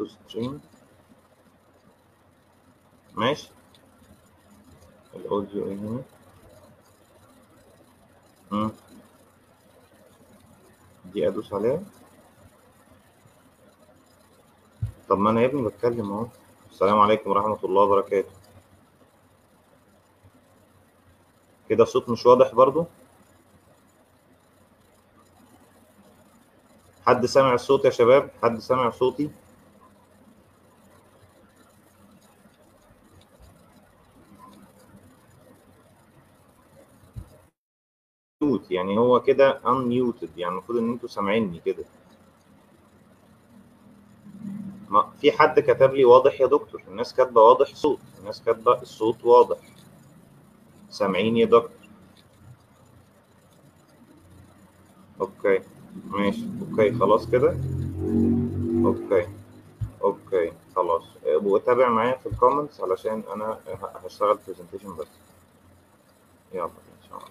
تو ستريم ماشي الاوديو ايه هنا مم. دي ادوس عليها طب ما انا يا ابني بتكلم اهو السلام عليكم ورحمة الله وبركاته كده الصوت مش واضح برضو حد سامع الصوت يا شباب حد سامع صوتي ميوت يعني هو كده unmuted يعني المفروض ان انتوا سامعيني كده ما في حد كتب لي واضح يا دكتور الناس كاتبه واضح صوت الناس كاتبه الصوت واضح سامعين يا دكتور اوكي ماشي اوكي خلاص كده اوكي اوكي خلاص وتابع معايا في الكومنتس علشان انا هشتغل برزنتيشن بس يلا ان شاء الله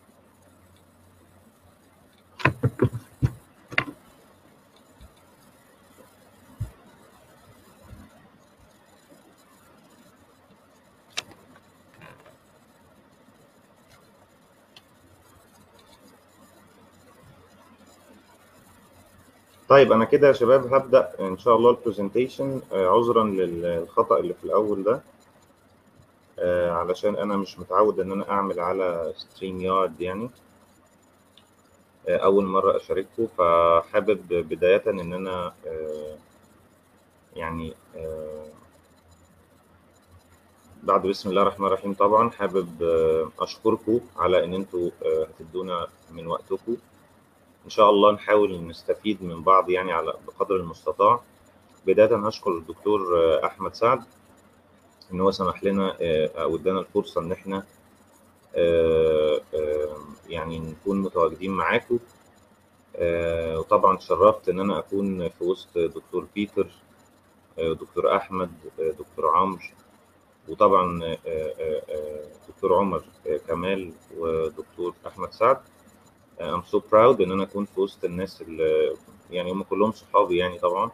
طيب انا كده يا شباب هبدا ان شاء الله البرزنتيشن عذرا للخطا اللي في الاول ده آه، علشان انا مش متعود ان انا اعمل على ستريم يارد يعني آه، اول مره اشارككم فحابب بدايه ان انا آه، يعني بعد بسم الله الرحمن الرحيم طبعا حابب اشكركم على ان انتوا هتدونا من وقتكم ان شاء الله نحاول نستفيد من بعض يعني على بقدر المستطاع بدايه هشكر الدكتور احمد سعد ان هو سمح لنا او ادانا الفرصه ان احنا يعني نكون متواجدين معاكم وطبعا تشرفت ان انا اكون في وسط دكتور بيتر دكتور احمد دكتور عمرو وطبعا دكتور عمر كمال ودكتور احمد سعد I'm so proud ان انا اكون في وسط الناس اللي يعني هم كلهم صحابي يعني طبعا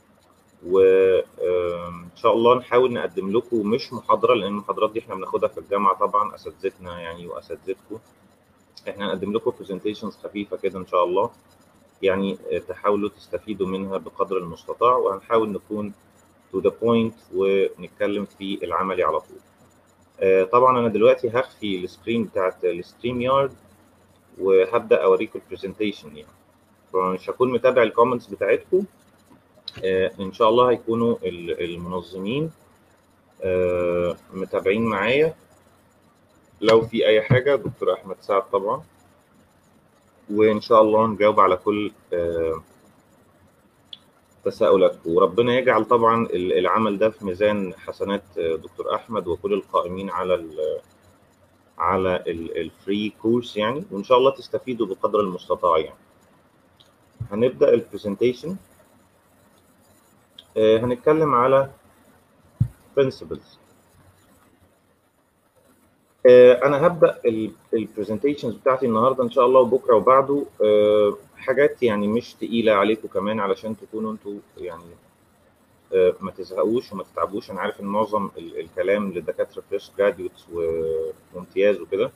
وان شاء الله نحاول نقدم لكم مش محاضره لان المحاضرات دي احنا بناخدها في الجامعه طبعا اساتذتنا يعني واساتذتكم احنا هنقدم لكم برزنتيشنز خفيفه كده ان شاء الله يعني تحاولوا تستفيدوا منها بقدر المستطاع وهنحاول نكون to the point ونتكلم في العملي على طول طبعا انا دلوقتي هخفي السكرين بتاعت الستريم يارد وهبدا اوريكم البرزنتيشن يعني فمش هكون متابع الكومنتس بتاعتكم آه ان شاء الله هيكونوا المنظمين آه متابعين معايا لو في اي حاجه دكتور احمد سعد طبعا وان شاء الله نجاوب على كل آه تساؤلاتكم وربنا يجعل طبعا العمل ده في ميزان حسنات دكتور احمد وكل القائمين على على الفري كورس يعني وان شاء الله تستفيدوا بقدر المستطاع يعني هنبدا البرزنتيشن آه هنتكلم على principles آه انا هبدا البرزنتيشنز بتاعتي النهارده ان شاء الله وبكره وبعده آه حاجات يعني مش تقيله عليكم كمان علشان تكونوا انتوا يعني ما تزهقوش وما تتعبوش انا عارف ان معظم الكلام للدكاتره فريش جراديوتس وامتياز وكده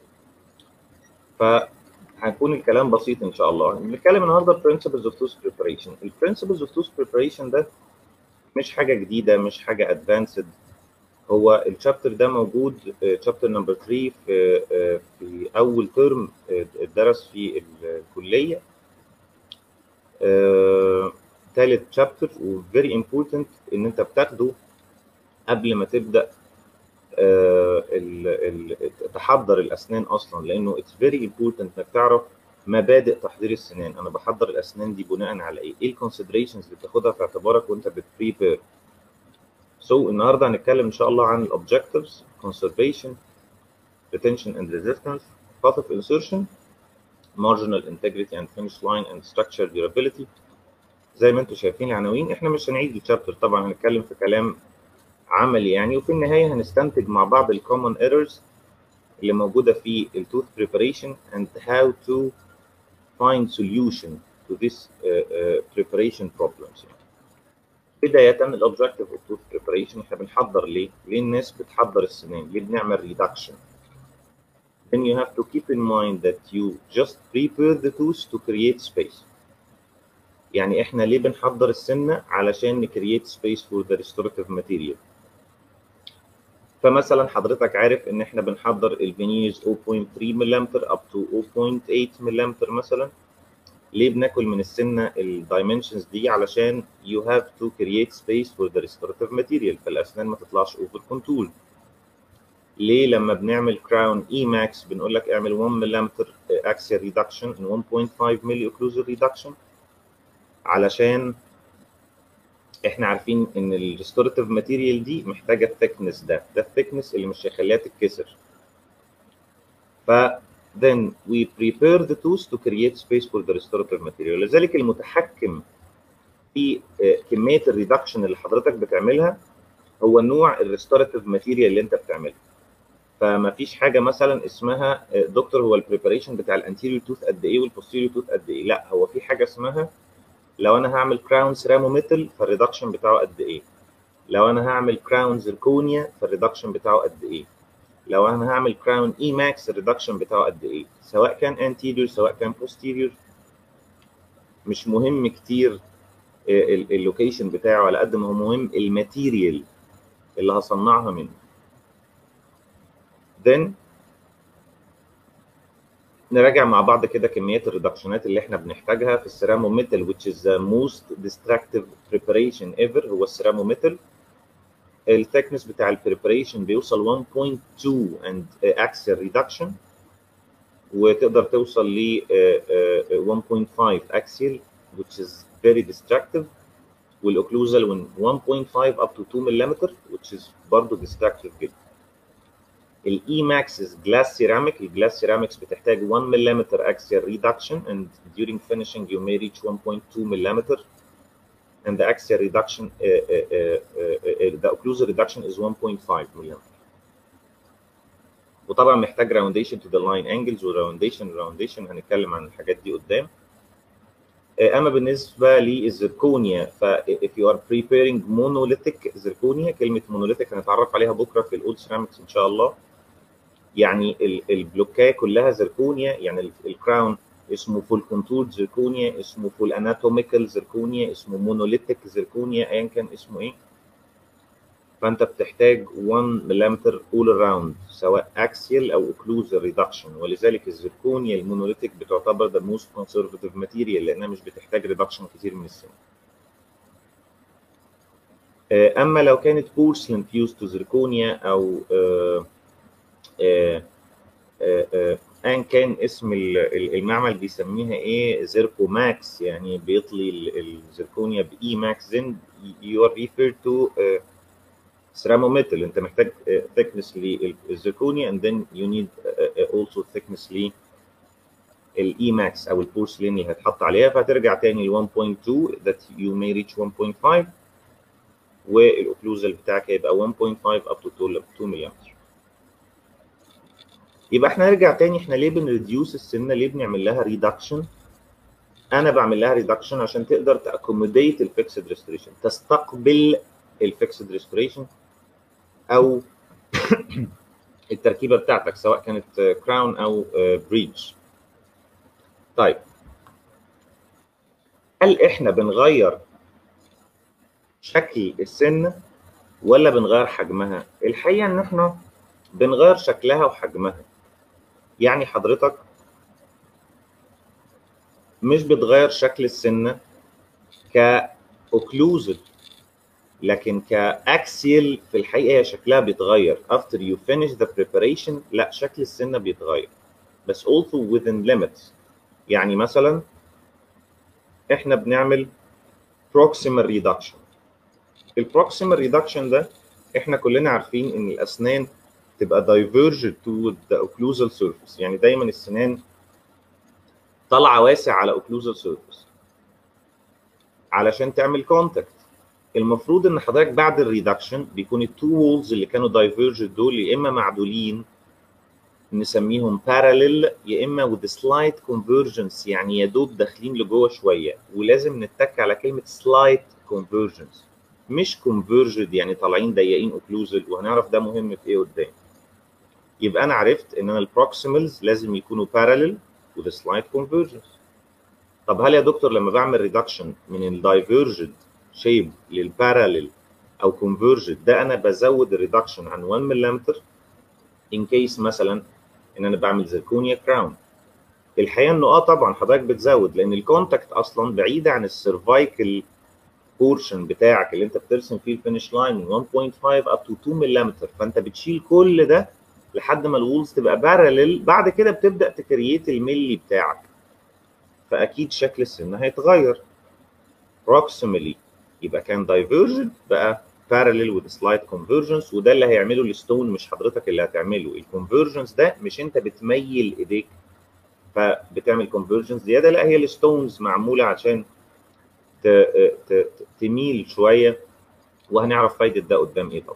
فهيكون الكلام بسيط ان شاء الله بنتكلم النهارده principles of tooth preparation البرنسبلز اوف tooth preparation ده مش حاجه جديده مش حاجه ادفانسد هو الشابتر ده موجود شابتر نمبر 3 في في اول ترم اتدرس في الكليه ثالث شابتر وفيري امبورتنت ان انت بتاخده قبل ما تبدا آه ال ال تحضر الاسنان اصلا لانه اتس فيري امبورتنت انك تعرف مبادئ تحضير السنان انا بحضر الاسنان دي بناء على ايه ايه الكونسيدريشنز اللي بتاخدها في اعتبارك وانت بتبريبير سو so, النهارده هنتكلم ان شاء الله عن الاوبجكتيفز conservation retention and resistance path of insertion marginal integrity and finish line and structure durability زي ما انتم شايفين العناوين احنا مش هنعيد الشابتر طبعا هنتكلم في كلام عملي يعني وفي النهايه هنستنتج مع بعض الكومن ايرورز اللي موجوده في التوث preparation and how to find solution to this uh, uh, preparation problems يعني. بدايه الاوبجكتيف اوف توث بريباريشن احنا بنحضر ليه؟ ليه الناس بتحضر السنان؟ ليه بنعمل ريدكشن؟ then you have to keep in mind that you just prepare the tooth to create space. يعني احنا ليه بنحضر السنه؟ علشان نكريت space for the restorative material. فمثلا حضرتك عارف ان احنا بنحضر الفينيز 0.3 ملم up to 0.8 ملم مثلا ليه بناكل من السنه الدايمنشنز دي علشان you have to create space for the restorative material فالاسنان ما تطلعش اوفر كونتول ليه لما بنعمل كراون اي ماكس بنقول لك اعمل 1 ملم اكسيال ريدكشن and 1.5 ملي اوكلوزال ريدكشن علشان احنا عارفين ان الريستوراتيف ماتيريال دي محتاجه الثيكنس ده ده الثيكنس اللي مش هيخليها تتكسر ف then we prepare the tooth to create space for the restorative material لذلك المتحكم في كميه الريدكشن اللي حضرتك بتعملها هو نوع الريستوراتيف ماتيريال اللي انت بتعملها فما فيش حاجه مثلا اسمها دكتور هو البريباريشن بتاع الانتيريور توث قد ايه والبوستيريور توث قد ايه لا هو في حاجه اسمها لو انا هعمل كراون سيرامو ميتال فالريدكشن بتاعه قد ايه لو انا هعمل كراون زركونيا فالريدكشن بتاعه قد ايه لو انا هعمل كراون اي ماكس الريدكشن بتاعه قد ايه سواء كان انتيريور سواء كان بوستيريور مش مهم كتير اللوكيشن بتاعه على قد ما هو مهم الماتيريال اللي هصنعها منه then نراجع مع بعض كده كميات الريدكشنات اللي احنا بنحتاجها في السيرامو ميتال which is the most destructive preparation ever هو السيرامو ميتال الثيكنس بتاع البريباريشن بيوصل 1.2 and axial reduction وتقدر توصل ل 1.5 axial which is very destructive والاوكلوزال من 1.5 up to 2 ملم which is برضه destructive جدا الاي ماكس is glass ceramic الجلاس ceramics بتحتاج 1 ملم axial reduction and during finishing you may reach 1.2 ملم and the axial reduction uh, uh, uh, the occlusal reduction is 1.5 ملم وطبعا محتاج roundation to the line angles وراونديشن راونديشن هنتكلم عن الحاجات دي قدام اما بالنسبه للزركونيا ف if you are preparing monolithic زركونيا كلمه monolithic هنتعرف عليها بكره في الاولد سيرامكس ان شاء الله يعني البلوكايه كلها زركونيا يعني الكراون اسمه فول كونتور زركونيا اسمه فول اناتوميكال زركونيا اسمه مونوليتيك زركونيا ايا كان اسمه ايه فانت بتحتاج 1 ملم اول اراوند سواء اكسيال او اوكلوزال ريدكشن ولذلك الزركونيا المونوليتيك بتعتبر ذا موست كونسرفتيف ماتيريال لانها مش بتحتاج ريدكشن كتير من السن اما لو كانت بورسلين فيوز تو زركونيا او آآ آآ آآ ان كان اسم المعمل بيسميها ايه زيركو ماكس يعني بيطلي الزركونيا باي ماكس then you are referred to سيرامو ميتال انت محتاج thickness للزركونيا and then you need also thickness ل الاي ماكس او البورسلين اللي هتحط عليها فهترجع تاني ل 1.2 that you may reach 1.5 والاوكلوزال بتاعك هيبقى 1.5 up to 2 ملم يبقى احنا نرجع تاني احنا ليه بنريديوس السنه ليه بنعمل لها ريدكشن انا بعمل لها ريدكشن عشان تقدر تاكوموديت الفيكسد ريستوريشن تستقبل الفيكسد ريستوريشن او التركيبه بتاعتك سواء كانت كراون او بريدج طيب هل احنا بنغير شكل السنه ولا بنغير حجمها الحقيقه ان احنا بنغير شكلها وحجمها يعني حضرتك مش بتغير شكل السنه كاوكلوزل لكن كاكسيال في الحقيقه هي شكلها بيتغير after you finish the preparation لا شكل السنه بيتغير بس also within limits يعني مثلا احنا بنعمل proximal reduction البروكسيمال ريدكشن ده احنا كلنا عارفين ان الاسنان تبقى diverged to the occlusal surface يعني دايما السنان طالعه واسع على occlusal surface علشان تعمل كونتاكت المفروض ان حضرتك بعد الريدكشن بيكون التو وولز اللي كانوا دايفيرجد دول يا اما معدولين نسميهم باراليل يا اما with slight convergence يعني يا دوب داخلين لجوه شويه ولازم نتك على كلمه slight convergence مش كونفرجد يعني طالعين ضيقين اوكلوزل وهنعرف ده مهم في ايه قدام يبقى انا عرفت ان انا البروكسيمالز لازم يكونوا بارالل with a slight convergence طب هل يا دكتور لما بعمل ريدكشن من الدايفرجد شيب للبارالل او كونفرجد ده انا بزود الريدكشن عن 1 ملم ان كيس مثلا ان انا بعمل زركونيا كراون الحقيقه انه اه طبعا حضرتك بتزود لان الكونتاكت اصلا بعيده عن السيرفايكل بورشن بتاعك اللي انت بترسم فيه الفينش لاين من 1.5 اب تو 2 ملم فانت بتشيل كل ده لحد ما الوولز تبقى بارلل بعد كده بتبدا تكريت الملي بتاعك فاكيد شكل السن هيتغير proximally يبقى كان divergent بقى parallel with slight convergence وده اللي هيعمله الستون مش حضرتك اللي هتعمله الكونفرجنس ده مش انت بتميل ايديك فبتعمل كونفرجنس زياده لا هي الستونز معموله عشان تميل شويه وهنعرف فايده ده قدام ايه طبعا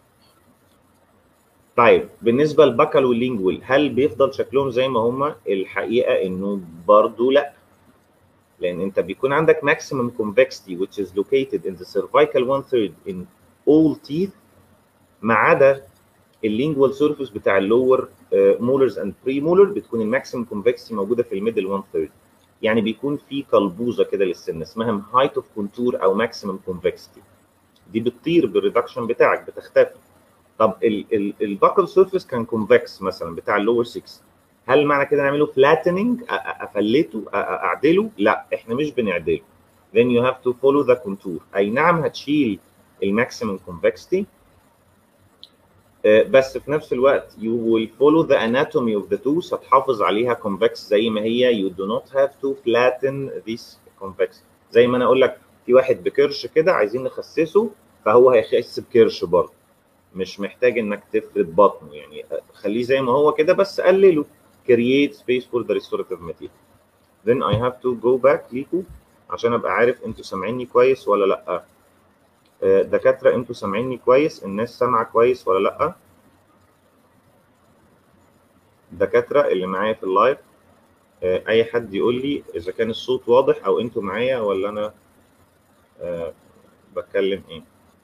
طيب بالنسبه للبكال واللينجوال هل بيفضل شكلهم زي ما هم الحقيقه انه برضو لا لان انت بيكون عندك maximum convexity which is located in the cervical one third in all teeth ما عدا اللينجوال سيرفيس بتاع اللور مولرز اند بري مولر بتكون الماكسيمم كونفكسيتي موجوده في الميدل 1 ثيرد يعني بيكون في قلبوزه كده للسن اسمها هايت اوف كونتور او ماكسيمم كونفكسيتي دي بتطير بالريدكشن بتاعك بتختفي طب الباكل سيرفيس كان كونفكس مثلا بتاع اللور 6 هل معنى كده نعمله فلاتننج افلته اعدله لا احنا مش بنعدله then you have to follow the contour اي نعم هتشيل الماكسيمم كونفكسيتي بس في نفس الوقت you will follow the anatomy of the tooth هتحافظ عليها convex زي ما هي you do not have to flatten this convex زي ما انا اقول لك في واحد بكرش كده عايزين نخسسه فهو هيخس بكرش برضه مش محتاج انك تفرد بطنه يعني خليه زي ما هو كده بس قلله create space for the restorative material then I have to go back ليكو عشان ابقى عارف انتوا سامعيني كويس ولا لا دكاتره انتوا سامعيني كويس الناس سامعه كويس ولا لا الدكاتره اللي معايا في اللايف اي حد يقول لي اذا كان الصوت واضح او انتوا معايا ولا انا أه بتكلم ايه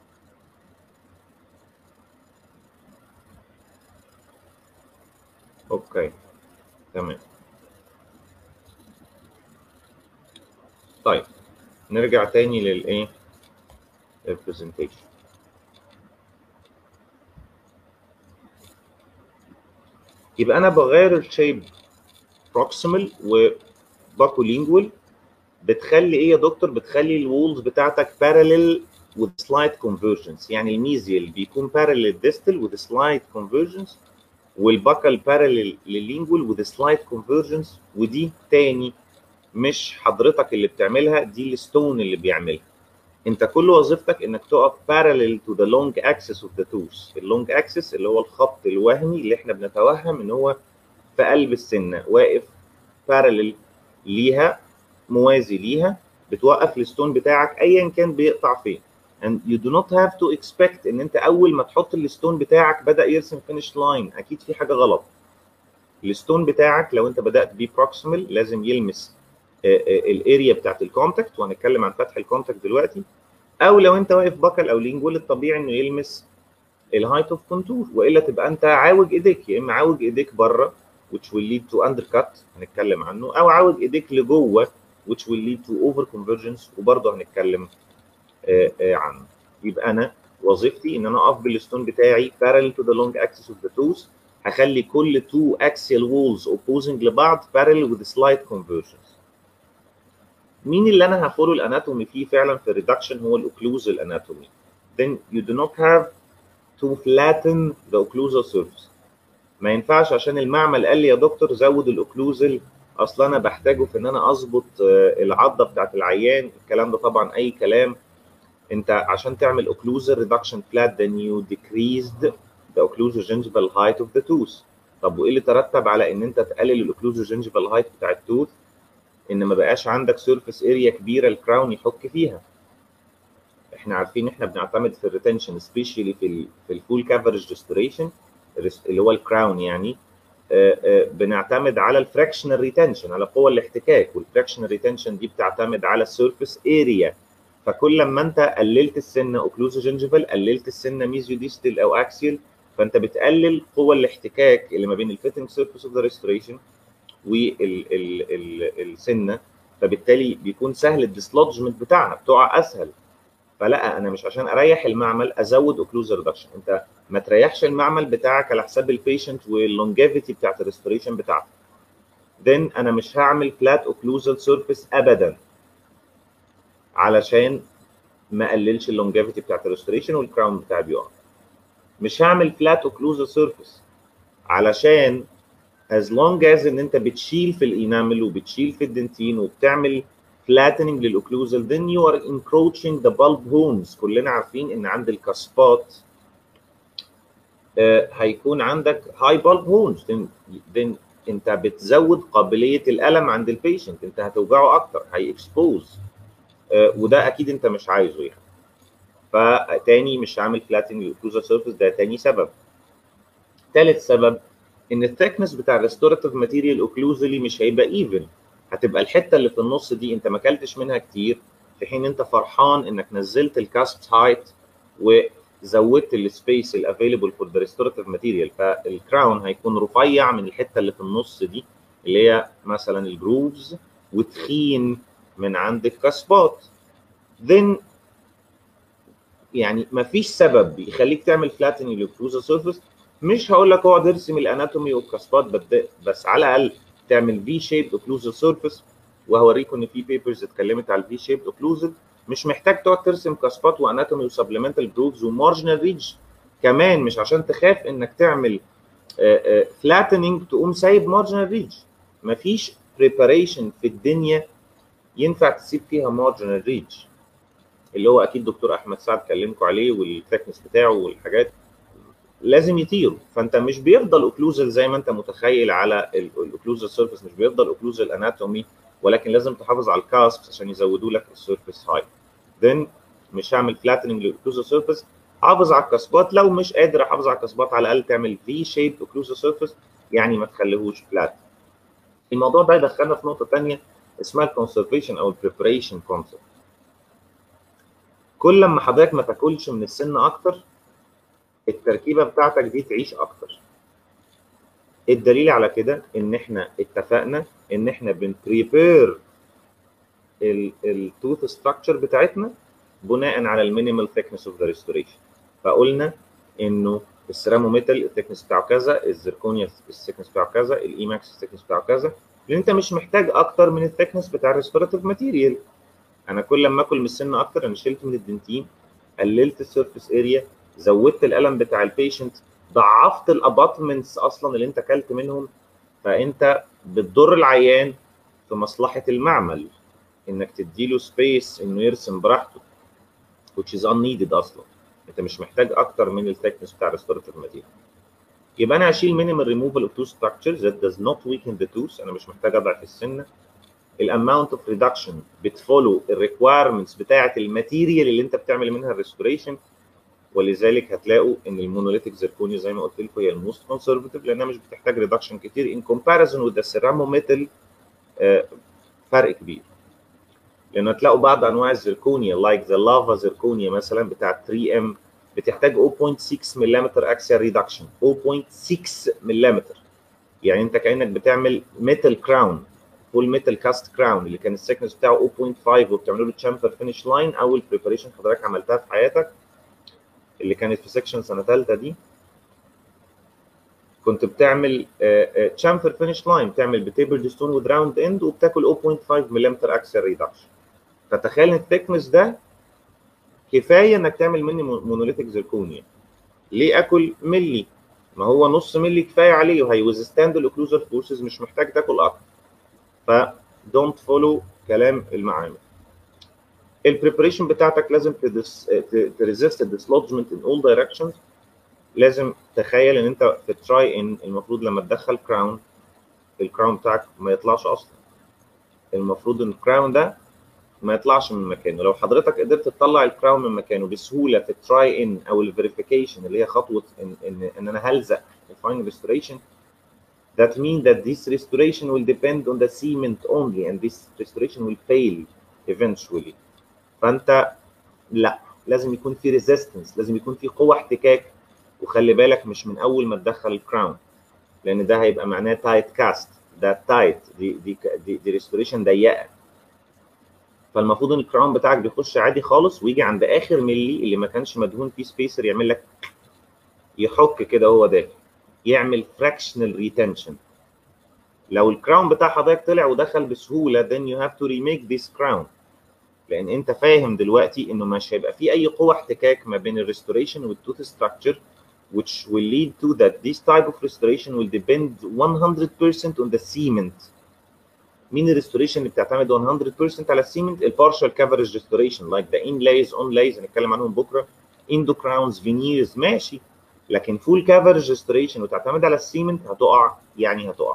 اوكي تمام طيب نرجع تاني للايه البرزنتيشن يبقى انا بغير الشيب بروكسيمال وباكولينجوال بتخلي ايه يا دكتور بتخلي الوولز بتاعتك باراليل with slight convergence يعني الميزيال بيكون parallel distal with slight convergence والباكال parallel لللينجوال with slight convergence ودي تاني مش حضرتك اللي بتعملها دي الستون اللي بيعملها انت كل وظيفتك انك تقف parallel to the long axis of the tooth اللونج axis اللي هو الخط الوهمي اللي احنا بنتوهم ان هو في قلب السنه واقف parallel ليها موازي ليها بتوقف الستون بتاعك ايا كان بيقطع فين and you do not have to expect ان انت اول ما تحط الستون بتاعك بدا يرسم فينش لاين اكيد في حاجه غلط الستون بتاعك لو انت بدات بيه بروكسيمال لازم يلمس الاريا بتاعت الكونتاكت وهنتكلم عن فتح الكونتاكت دلوقتي او لو انت واقف باكل او لينجول الطبيعي انه يلمس الهايت اوف كونتور والا تبقى انت عاوج ايديك يا اما عاوج ايديك بره which will lead to undercut هنتكلم عنه او عاوج ايديك لجوه which will lead to over convergence وبرضه هنتكلم آآ آآ عنه يبقى انا وظيفتي ان انا اقف بالستون بتاعي parallel to the long axis of the tooth هخلي كل two axial walls opposing لبعض parallel with slight convergence مين اللي انا هفولو الاناتومي فيه فعلا في الريدكشن هو الاوكلوزال اناتومي then you do not have to flatten the occlusal surface ما ينفعش عشان المعمل قال لي يا دكتور زود الاوكلوزال اصلا انا بحتاجه في ان انا اظبط العضه بتاعت العيان الكلام ده طبعا اي كلام انت عشان تعمل occlusal reduction flat then you decreased the occlusal gingival height of the tooth طب وايه اللي ترتب على ان انت تقلل الاوكلوزال gingival height بتاع التوث ان ما بقاش عندك سيرفيس اريا كبيره الكراون يحك فيها احنا عارفين احنا بنعتمد في الريتنشن سبيشالي في ال في الفول كفرج ريستوريشن اللي هو الكراون يعني آآ آآ بنعتمد على الفراكشنال ريتنشن على قوه الاحتكاك والفراكشنال ريتنشن دي بتعتمد على السيرفيس اريا فكل لما انت قللت السنه اوكلوزو جنجيفال قللت السنه ميزيو ديستال او اكسيال فانت بتقلل قوه الاحتكاك اللي ما بين الفيتنج سيرفيس اوف ذا ريستوريشن والسنه فبالتالي بيكون سهل الديسلوجمنت بتاعها بتقع اسهل فلا انا مش عشان اريح المعمل ازود اوكلوزال ريدكشن انت ما تريحش المعمل بتاعك على حساب البيشنت واللونجيفيتي بتاعت الريستوريشن بتاعته then انا مش هعمل فلات اوكلوزال سيرفيس ابدا علشان ما اقللش اللونجيفيتي بتاعت الريستوريشن والكراون بتاعي بيقع مش هعمل فلات اوكلوزال سيرفيس علشان as long as ان انت بتشيل في الانامل وبتشيل في الدنتين وبتعمل flattening للاوكلوزال then you are encroaching the bulb hones كلنا عارفين ان عند الكاسبات آه هيكون عندك high bulb hones then, then انت بتزود قابليه الالم عند البيشنت انت هتوجعه اكتر هي اكسبوز آه وده اكيد انت مش عايزه يعني فتاني مش هعمل فلاتنج للاوكلوزال سيرفيس ده تاني سبب ثالث سبب ان الثيكنس بتاع الريستوراتيف ماتيريال اوكلوزلي مش هيبقى ايفن هتبقى الحته اللي في النص دي انت ما اكلتش منها كتير في حين انت فرحان انك نزلت الكاسب هايت وزودت السبيس الافيلبل فور ذا ريستوراتيف ماتيريال فالكراون هيكون رفيع من الحته اللي في النص دي اللي هي مثلا الجروفز وتخين من عند الكاسبات then يعني ما فيش سبب يخليك تعمل فلاتنج للاوكلوزال سيرفيس مش هقول لك اقعد ارسم الاناتومي والكاسبات بس على الاقل تعمل في شيب اوكلوزال سيرفيس وهوريكم ان في بيبرز اتكلمت على الفي شيب اوكلوزال مش محتاج تقعد ترسم كاسبات واناتومي وسبلمنتال جروفز ومارجنال ريدج كمان مش عشان تخاف انك تعمل فلاتننج تقوم سايب مارجنال ريدج مفيش بريباريشن في الدنيا ينفع تسيب فيها مارجنال ريدج اللي هو اكيد دكتور احمد سعد كلمكم عليه والتكنس بتاعه والحاجات لازم يطيروا فانت مش بيفضل اوكلوزال زي ما انت متخيل على الاوكلوزال سيرفيس مش بيفضل اوكلوزال اناتومي ولكن لازم تحافظ على الكاسبس عشان يزودوا لك السيرفيس هاي then مش هعمل فلاتننج للاوكلوزال سيرفيس حافظ على الكاسبات لو مش قادر احافظ على الكاسبات على الاقل تعمل في شيب اوكلوزال سيرفيس يعني ما تخليهوش فلات الموضوع ده يدخلنا في نقطه ثانيه اسمها الكونسرفيشن او البريبريشن كونسبت كل لما حضرتك ما تاكلش من السن اكتر التركيبه بتاعتك دي تعيش اكتر الدليل على كده ان احنا اتفقنا ان احنا بنبريبير التوث ستراكشر بتاعتنا بناء على المينيمال ثيكنس اوف ذا ريستوريشن فقلنا انه السيراموميتال الثيكنس بتاعه كذا الزركونيا الثيكنس بتاعه كذا الايماكس الثيكنس بتاعه كذا لان انت مش محتاج اكتر من الثيكنس بتاع الريستوراتيف ماتيريال انا كل لما اكل من السن اكتر انا شلت من الدنتين قللت السيرفيس اريا زودت الالم بتاع البيشنت ضعفت الاباتمنتس اصلا اللي انت اكلت منهم فانت بتضر العيان في مصلحه المعمل انك تديله سبيس انه يرسم براحته which is unneeded اصلا انت مش محتاج اكتر من الثيكنس بتاع الريستوراتيف ماتيريال يبقى انا هشيل مينيمال ريموفال اوف تو ستراكشرز that does not weaken the tooth انا مش محتاج اضعف السنه الاماونت اوف ريدكشن بتفولو الريكوايرمنتس بتاعه الماتيريال اللي انت بتعمل منها الريستوريشن ولذلك هتلاقوا ان المونوليتيك زيركونيا زي ما قلت لكم هي الموست كونسرفتيف لانها مش بتحتاج ريدكشن كتير ان كومباريزون وذ السيرامو ميتال فرق كبير لان هتلاقوا بعض انواع الزيركونيا لايك ذا لافا زيركونيا مثلا بتاع 3 ام بتحتاج 0.6 ملم اكسيال ريدكشن 0.6 ملم يعني انت كانك بتعمل ميتال كراون فول ميتال كاست كراون اللي كان السكنس بتاعه 0.5 وبتعملوا له تشامفر فينش لاين اول بريباريشن حضرتك عملتها في حياتك اللي كانت في سيكشن سنه ثالثه دي كنت بتعمل تشامفر فينش لاين بتعمل بتيبل ستون وذ راوند اند وبتاكل 0.5 ملم اكسل ريدكشن فتخيل ان الثيكنس ده كفايه انك تعمل مني مونوليتيك زركونيا ليه اكل ملي ما هو نص ملي كفايه عليه وهيوزستاند الاوكلوزال فورسز مش محتاج تاكل اكتر ف دونت فولو كلام المعامل البريبريشن بتاعتك لازم تريزيست الديسلوجمنت ان اول دايركشنز لازم تخيل ان انت في التراي ان المفروض لما تدخل كراون الكراون بتاعك ما يطلعش اصلا المفروض ان الكراون ده ما يطلعش من مكانه لو حضرتك قدرت تطلع الكراون من مكانه بسهوله في التراي ان او الفيريفيكيشن اللي هي خطوه ان ان, إن انا هلزق الفاينل ريستوريشن that means that this restoration will depend on the cement only and this restoration will fail eventually فانت لا لازم يكون في ريزيستنس لازم يكون في قوه احتكاك وخلي بالك مش من اول ما تدخل الكراون لان ده هيبقى معناه تايت كاست ده تايت دي دي دي, دي ريستوريشن ضيقه فالمفروض ان الكراون بتاعك بيخش عادي خالص ويجي عند اخر ملي اللي ما كانش مدهون فيه سبيسر يعمل لك يحك كده وهو داخل يعمل فراكشنال ريتنشن لو الكراون بتاع حضرتك طلع ودخل بسهوله then you have to remake this crown لان انت فاهم دلوقتي انه مش هيبقى في اي قوه احتكاك ما بين الريستوريشن والتوث structure which will lead to that this type of restoration will depend 100% on the cement مين الريستوريشن اللي بتعتمد 100% على السيمنت البارشال كفرج ريستوريشن لايك ذا انلايز اونلايز هنتكلم عنهم بكره اندو كراونز فينيرز ماشي لكن فول كفرج ريستوريشن وتعتمد على السيمنت هتقع يعني هتقع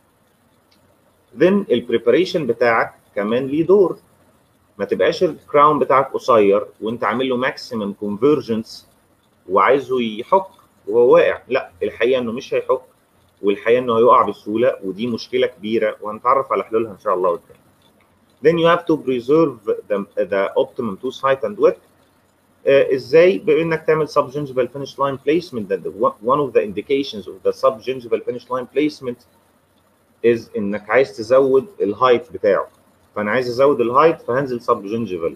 then البريباريشن بتاعك كمان ليه دور ما تبقاش الكراون بتاعك قصير وانت عامل له ماكسيمم كونفرجنس وعايزه يحك وهو واقع لا الحقيقه انه مش هيحك والحقيقه انه هيقع بسهوله ودي مشكله كبيره وهنتعرف على حلولها ان شاء الله قدام. Then you have to preserve the, the optimum tooth height and width. Uh, ازاي؟ بانك تعمل subgingival finish line placement that the, one of the indications of the subgingival finish line placement is انك عايز تزود الهايت بتاعه. فانا عايز ازود الهايت فهنزل subgingival.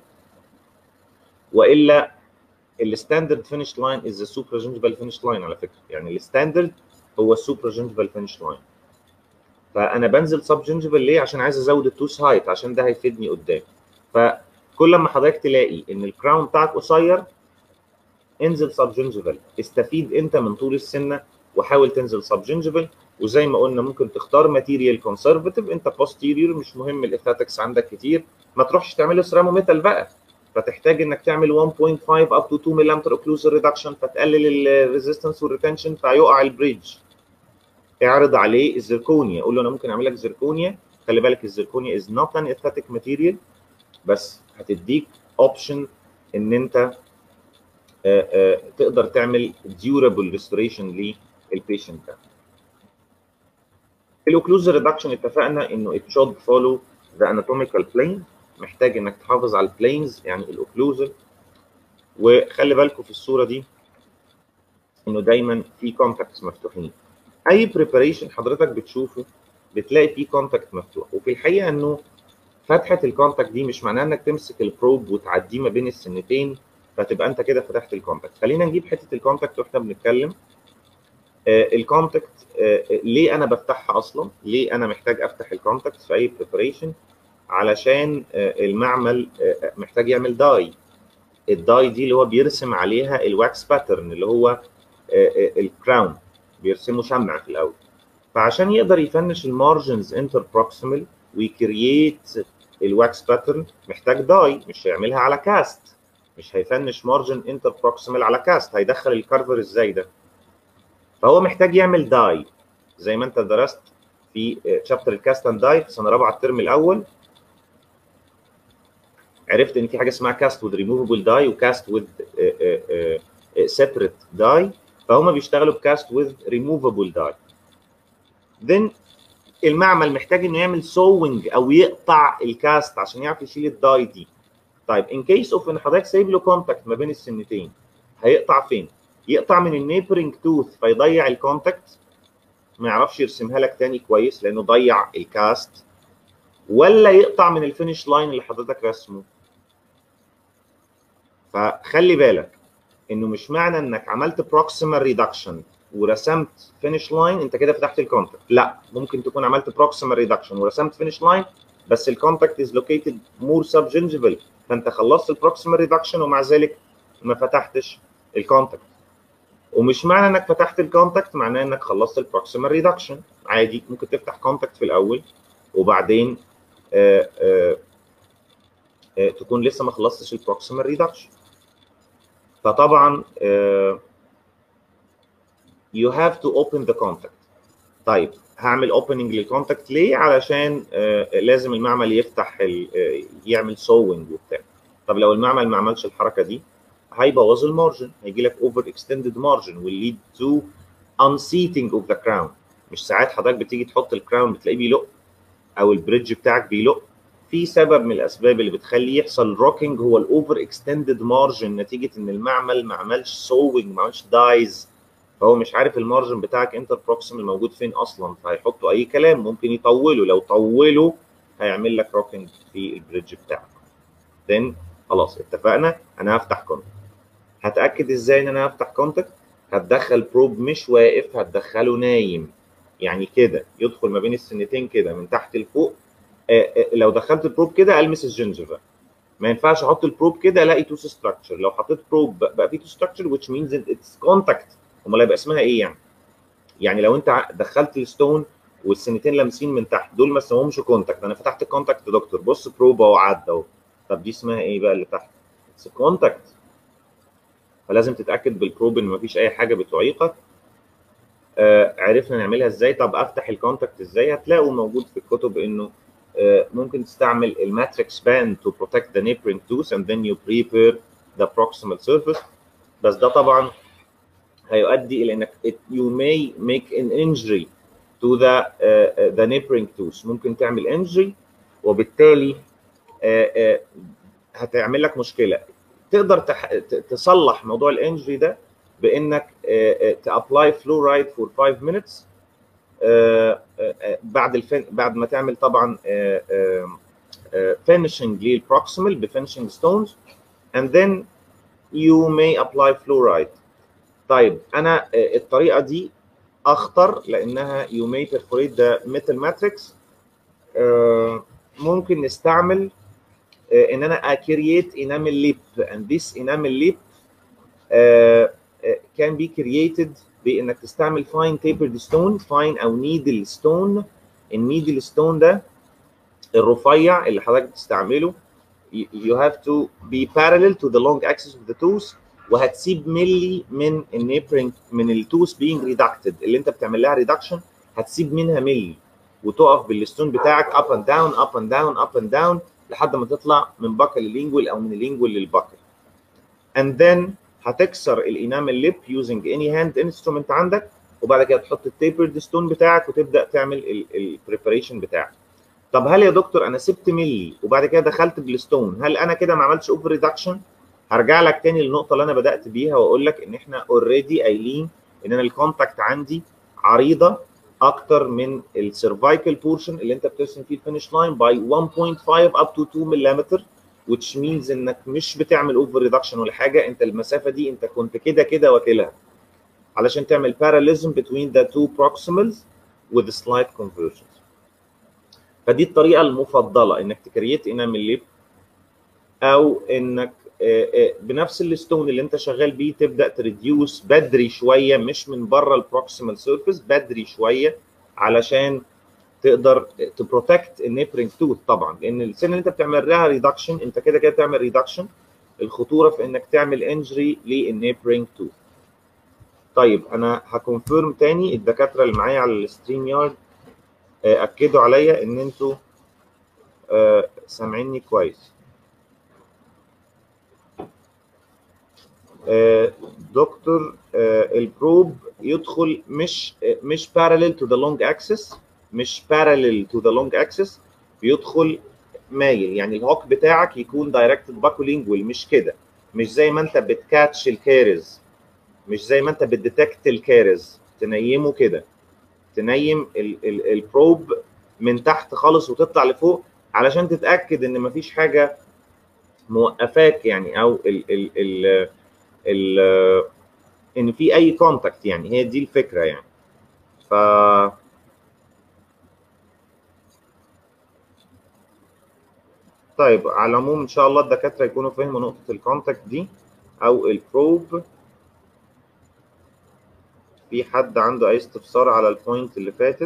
والا الستاندرد فينش لاين از ذا سوبر جنجبال فينش لاين على فكره يعني الستاندرد هو السوبر جنجبال فينش لاين فانا بنزل سب جنجبال ليه عشان عايز ازود التوس هايت عشان ده هيفيدني قدام فكل ما حضرتك تلاقي ان الكراون بتاعك قصير انزل سب جنجبال استفيد انت من طول السنه وحاول تنزل سب جنجبال وزي ما قلنا ممكن تختار ماتيريال كونسرفتيف انت بوستيريور مش مهم الاثاتكس عندك كتير ما تروحش تعمل سيرامو ميتال بقى فتحتاج انك تعمل 1.5 اب تو 2 ملم اوكلوزر ريدكشن فتقلل الريزيستنس والريتنشن فيقع البريدج اعرض عليه الزركونيا قول له انا ممكن اعمل لك زركونيا خلي بالك الزركونيا از نوت ان اثيتيك ماتيريال بس هتديك اوبشن ان انت آآ آآ تقدر تعمل ديورابل ريستوريشن للبيشنت ده الاوكلوزر ريدكشن اتفقنا انه it should follow the anatomical plane محتاج انك تحافظ على البلينز يعني الاوكلوزر وخلي بالكم في الصوره دي انه دايما في كونتاكتس مفتوحين اي بريباريشن حضرتك بتشوفه بتلاقي فيه كونتاكت مفتوح وفي الحقيقه انه فتحه الكونتاكت دي مش معناها انك تمسك البروب وتعديه ما بين السنتين فتبقى انت كده فتحت الكونتاكت خلينا نجيب حته الكونتاكت واحنا بنتكلم آه الكونتاكت آه ليه انا بفتحها اصلا ليه انا محتاج افتح الكونتاكت في اي بريباريشن علشان المعمل محتاج يعمل داي الداي دي اللي هو بيرسم عليها الواكس باترن اللي هو الكراون بيرسمه شمع في الاول فعشان يقدر يفنش المارجنز انتر بروكسيمال ويكرييت الواكس باترن محتاج داي مش هيعملها على كاست مش هيفنش مارجن انتر بروكسيمال على كاست هيدخل الكارفر ازاي ده فهو محتاج يعمل داي زي ما انت درست في شابتر الكاست اند داي في سنه رابعه الترم الاول عرفت ان في حاجه اسمها كاست وذ ريموفبل داي وكاست وذ سيبريت داي فهم بيشتغلوا بكاست وذ ريموفبل داي then المعمل محتاج انه يعمل سوينج او يقطع الكاست عشان يعرف يشيل الداي دي طيب ان كيس اوف ان حضرتك سايب له كونتاكت ما بين السنتين هيقطع فين؟ يقطع من النيبرنج توث فيضيع الكونتاكت ما يعرفش يرسمها لك تاني كويس لانه ضيع الكاست ولا يقطع من الفينش لاين اللي حضرتك رسمه فخلي بالك انه مش معنى انك عملت بروكسيمال ريدكشن ورسمت فينش لاين انت كده فتحت الكونتاكت لا ممكن تكون عملت بروكسيمال ريدكشن ورسمت فينش لاين بس الكونتاكت از لوكيتد مور سب جنجيفل فانت خلصت البروكسيمال ريدكشن ومع ذلك ما فتحتش الكونتاكت ومش معنى انك فتحت الكونتاكت معناه انك خلصت البروكسيمال ريدكشن عادي ممكن تفتح كونتاكت في الاول وبعدين آآ آآ آآ تكون لسه ما خلصتش البروكسيمال ريدكشن فطبعا you have to open the contact طيب هعمل اوبننج للكونتاكت ليه علشان لازم المعمل يفتح يعمل سوينج وبتاع طب لو المعمل ما عملش الحركه دي هيبوظ المارجن هيجي لك اوفر اكستندد مارجن will lead to unseating of the crown مش ساعات حضرتك بتيجي تحط الكراون بتلاقيه بيلق او البريدج بتاعك بيلق في سبب من الاسباب اللي بتخليه يحصل روكينج هو الاوفر اكستندد مارجن نتيجه ان المعمل ما عملش سوينج ما عملش دايز فهو مش عارف المارجن بتاعك انتر بروكسيمال موجود فين اصلا فهيحطوا اي كلام ممكن يطوله لو طوله هيعمل لك روكينج في البريدج بتاعك then خلاص اتفقنا انا هفتح كونتاكت هتاكد ازاي ان انا هفتح كونتاكت هتدخل بروب مش واقف هتدخله نايم يعني كده يدخل ما بين السنتين كده من تحت لفوق آه آه لو دخلت البروب كده المس الجنجفه ما ينفعش احط البروب كده الاقي توس ستراكشر لو حطيت بروب بقى في توس ستراكشر which means اتس كونتاكت امال هيبقى اسمها ايه يعني؟ يعني لو انت دخلت الستون والسنتين لامسين من تحت دول ما اسمهمش كونتاكت انا فتحت الكونتاكت يا دكتور بص بروب اهو عدى اهو طب دي اسمها ايه بقى اللي تحت؟ اتس كونتاكت فلازم تتاكد بالبروب ان مفيش اي حاجه بتعيقك آه عرفنا نعملها ازاي طب افتح الكونتاكت ازاي هتلاقوا موجود في الكتب انه آه ممكن تستعمل الماتريكس باند to protect the neighboring tooth and then you prepare the proximal surface بس ده طبعا هيؤدي الى انك you may make an injury to the uh, the neighboring tooth ممكن تعمل injury وبالتالي uh, uh, هتعمل لك مشكله تقدر تح... تصلح موضوع الانجري ده بانك تابلاي فلورايد فور 5 minutes بعد الفن... بعد ما تعمل طبعا finishing للبروكسيمال بفينشنج ستونز and then you may apply fluoride طيب انا الطريقه دي اخطر لانها you may perforate the metal matrix ممكن نستعمل ان انا create enamel lip and this enamel lip uh, can be created بانك تستعمل fine tapered stone fine او needle stone النيدل ستون ده الرفيع اللي حضرتك بتستعمله you have to be parallel to the long axis of the tooth وهتسيب ملي من النيبرنج من التوث being reducted اللي انت بتعمل لها ريدكشن هتسيب منها ملي وتقف بالستون بتاعك up and down up and down up and down لحد ما تطلع من بكر للينجول او من اللينجول للبكر and then هتكسر الانامل ليب using any hand instrument عندك وبعد كده تحط التيبرد ستون بتاعك وتبدا تعمل البريباريشن بتاعك طب هل يا دكتور انا سبت ملي وبعد كده دخلت بالستون هل انا كده ما عملتش اوفر ريدكشن هرجع لك تاني للنقطه اللي انا بدات بيها واقول لك ان احنا اوريدي قايلين ان انا الكونتاكت عندي عريضه اكتر من السيرفايكال بورشن اللي انت بترسم فيه الفينش لاين باي 1.5 اب تو 2 ملم which means انك مش بتعمل اوفر ريدكشن ولا حاجه انت المسافه دي انت كنت كده كده واكلها علشان تعمل parallelism between the two proximals with slight convergence فدي الطريقه المفضله انك تكريت انامل ليب او انك بنفس الستون اللي انت شغال بيه تبدا تريديوس بدري شويه مش من بره البروكسيمال سيرفيس بدري شويه علشان تقدر تبروتكت النيبرنج توث طبعا لان السن اللي انت بتعمل لها ريدكشن انت كده كده بتعمل ريدكشن الخطوره في انك تعمل انجري للنيبرنج توث طيب انا هكونفيرم تاني الدكاتره اللي معايا على الستريم يارد اكدوا عليا ان انتوا سامعيني كويس دكتور البروب يدخل مش مش parallel to the long axis مش parallel to the long axis بيدخل مايل يعني الهوك بتاعك يكون دايركتد باكولينجوال مش كده مش زي ما انت بتكاتش الكارز مش زي ما انت بتديتكت الكارز تنيمه كده تنيم البروب من تحت خالص وتطلع لفوق علشان تتاكد ان مفيش حاجه موقفاك يعني او ال ال ال ال ان في اي كونتاكت يعني هي دي الفكره يعني ف طيب على العموم ان شاء الله الدكاتره يكونوا فهموا نقطه الكونتاكت دي او البروب في حد عنده اي استفسار على البوينت اللي فاتت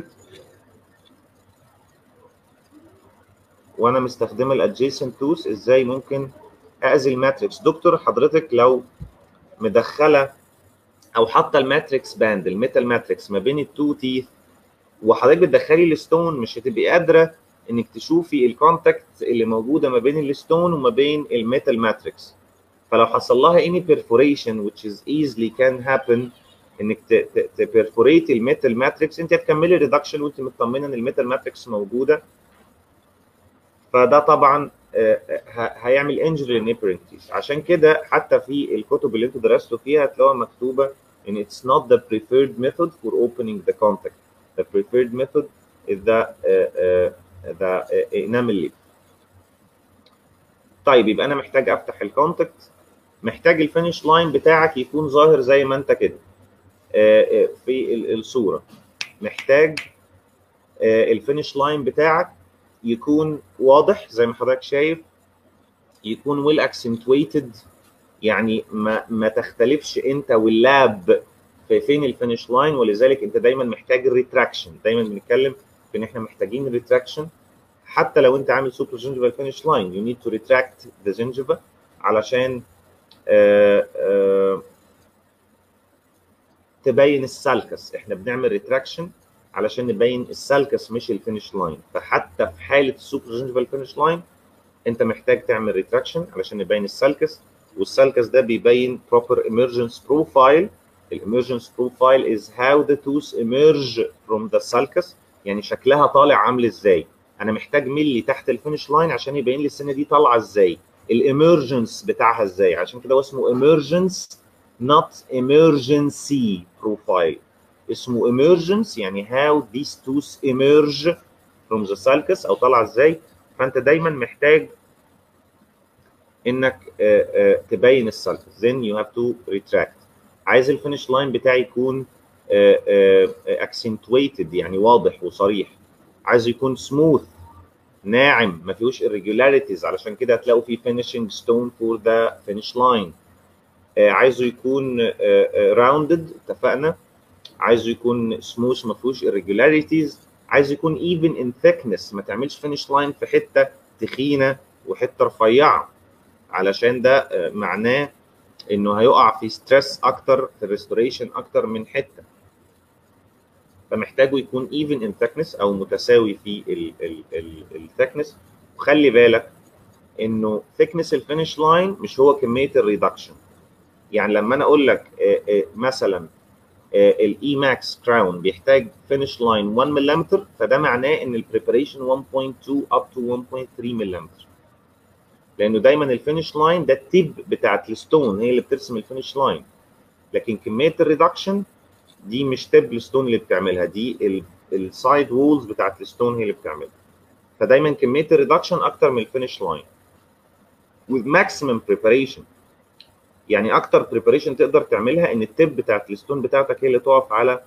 وانا مستخدمه الادجيسنت توث ازاي ممكن اذي الماتريكس دكتور حضرتك لو مدخله او حاطه الماتريكس باند الميتال ماتريكس ما بين التو تيث وحضرتك بتدخلي الستون مش هتبقي قادره انك تشوفي الكونتاكت اللي موجوده ما بين الستون وما بين الميتال ماتريكس فلو حصل لها any perforation which is easily can happen انك تبرفوريت الميتال ماتريكس انت هتكملي ريدكشن وانت مطمنه ان الميتال ماتريكس موجوده ف فده طبعا هيعمل انجري للنيبرنج تيث عشان كده حتى في الكتب اللي انتوا درستوا فيها هتلاقوها مكتوبه ان it's not the preferred method for opening the contact the preferred method is the uh, uh, the uh, enamel lip طيب يبقى انا محتاج افتح الكونتاكت محتاج الفينش لاين بتاعك يكون ظاهر زي ما انت كده في الصوره محتاج الفينش لاين بتاعك يكون واضح زي ما حضرتك شايف يكون ويل اكسنتويتد يعني ما ما تختلفش انت واللاب في فين الفينش لاين ولذلك انت دايما محتاج الريتراكشن دايما بنتكلم في ان احنا محتاجين الريتراكشن حتى لو انت عامل سوبر جنجيفال فينش لاين يو نيد تو ريتراكت ذا جنجيفا علشان آآ آآ تبين السالكس احنا بنعمل ريتراكشن علشان نبين السالكس مش الفينش لاين فحتى في حاله السوبر جنجيفال فينش لاين انت محتاج تعمل ريتراكشن علشان نبين السالكس والسالكس ده بيبين proper emergence profile emergence profile is how the tooth emerge from the sulcus يعني شكلها طالع عامل ازاي انا محتاج ملي تحت الفينش لاين عشان يبين لي السنه دي طالعه ازاي الاميرجنس بتاعها ازاي عشان كده هو اسمه emergence not emergency profile اسمه emergence يعني how these tooth emerge from the sulcus او طالعه ازاي فانت دايما محتاج انك تبين السالكس then you have to retract عايز الفينش لاين بتاعي يكون accentuated يعني واضح وصريح عايز يكون سموث ناعم ما فيهوش irregularities علشان كده هتلاقوا فيه finishing stone for the finish line عايزه يكون راوندد اتفقنا عايزه يكون سموث ما فيهوش irregularities عايز يكون even in thickness ما تعملش فينش لاين في حته تخينه وحته رفيعه علشان ده معناه انه هيقع في ستريس اكتر في الريستوريشن اكتر من حته فمحتاجه يكون even in thickness او متساوي في الثيكنس وخلي بالك انه thickness الفينش لاين مش هو كميه الريدكشن يعني لما انا اقول لك مثلا الاي ماكس كراون بيحتاج فينش لاين 1 ملم فده معناه ان البريباريشن 1.2 اب تو 1.3 ملم لانه دايما الفينش لاين ده التيب بتاعت الستون هي اللي بترسم الفينش لاين لكن كميه الريدكشن دي مش تيب الستون اللي بتعملها دي السايد وولز بتاعت الستون هي اللي بتعملها فدايما كميه الريدكشن اكتر من الفينش لاين with maximum preparation يعني اكتر بريباريشن تقدر تعملها ان التيب بتاعت الستون بتاعتك هي اللي تقف على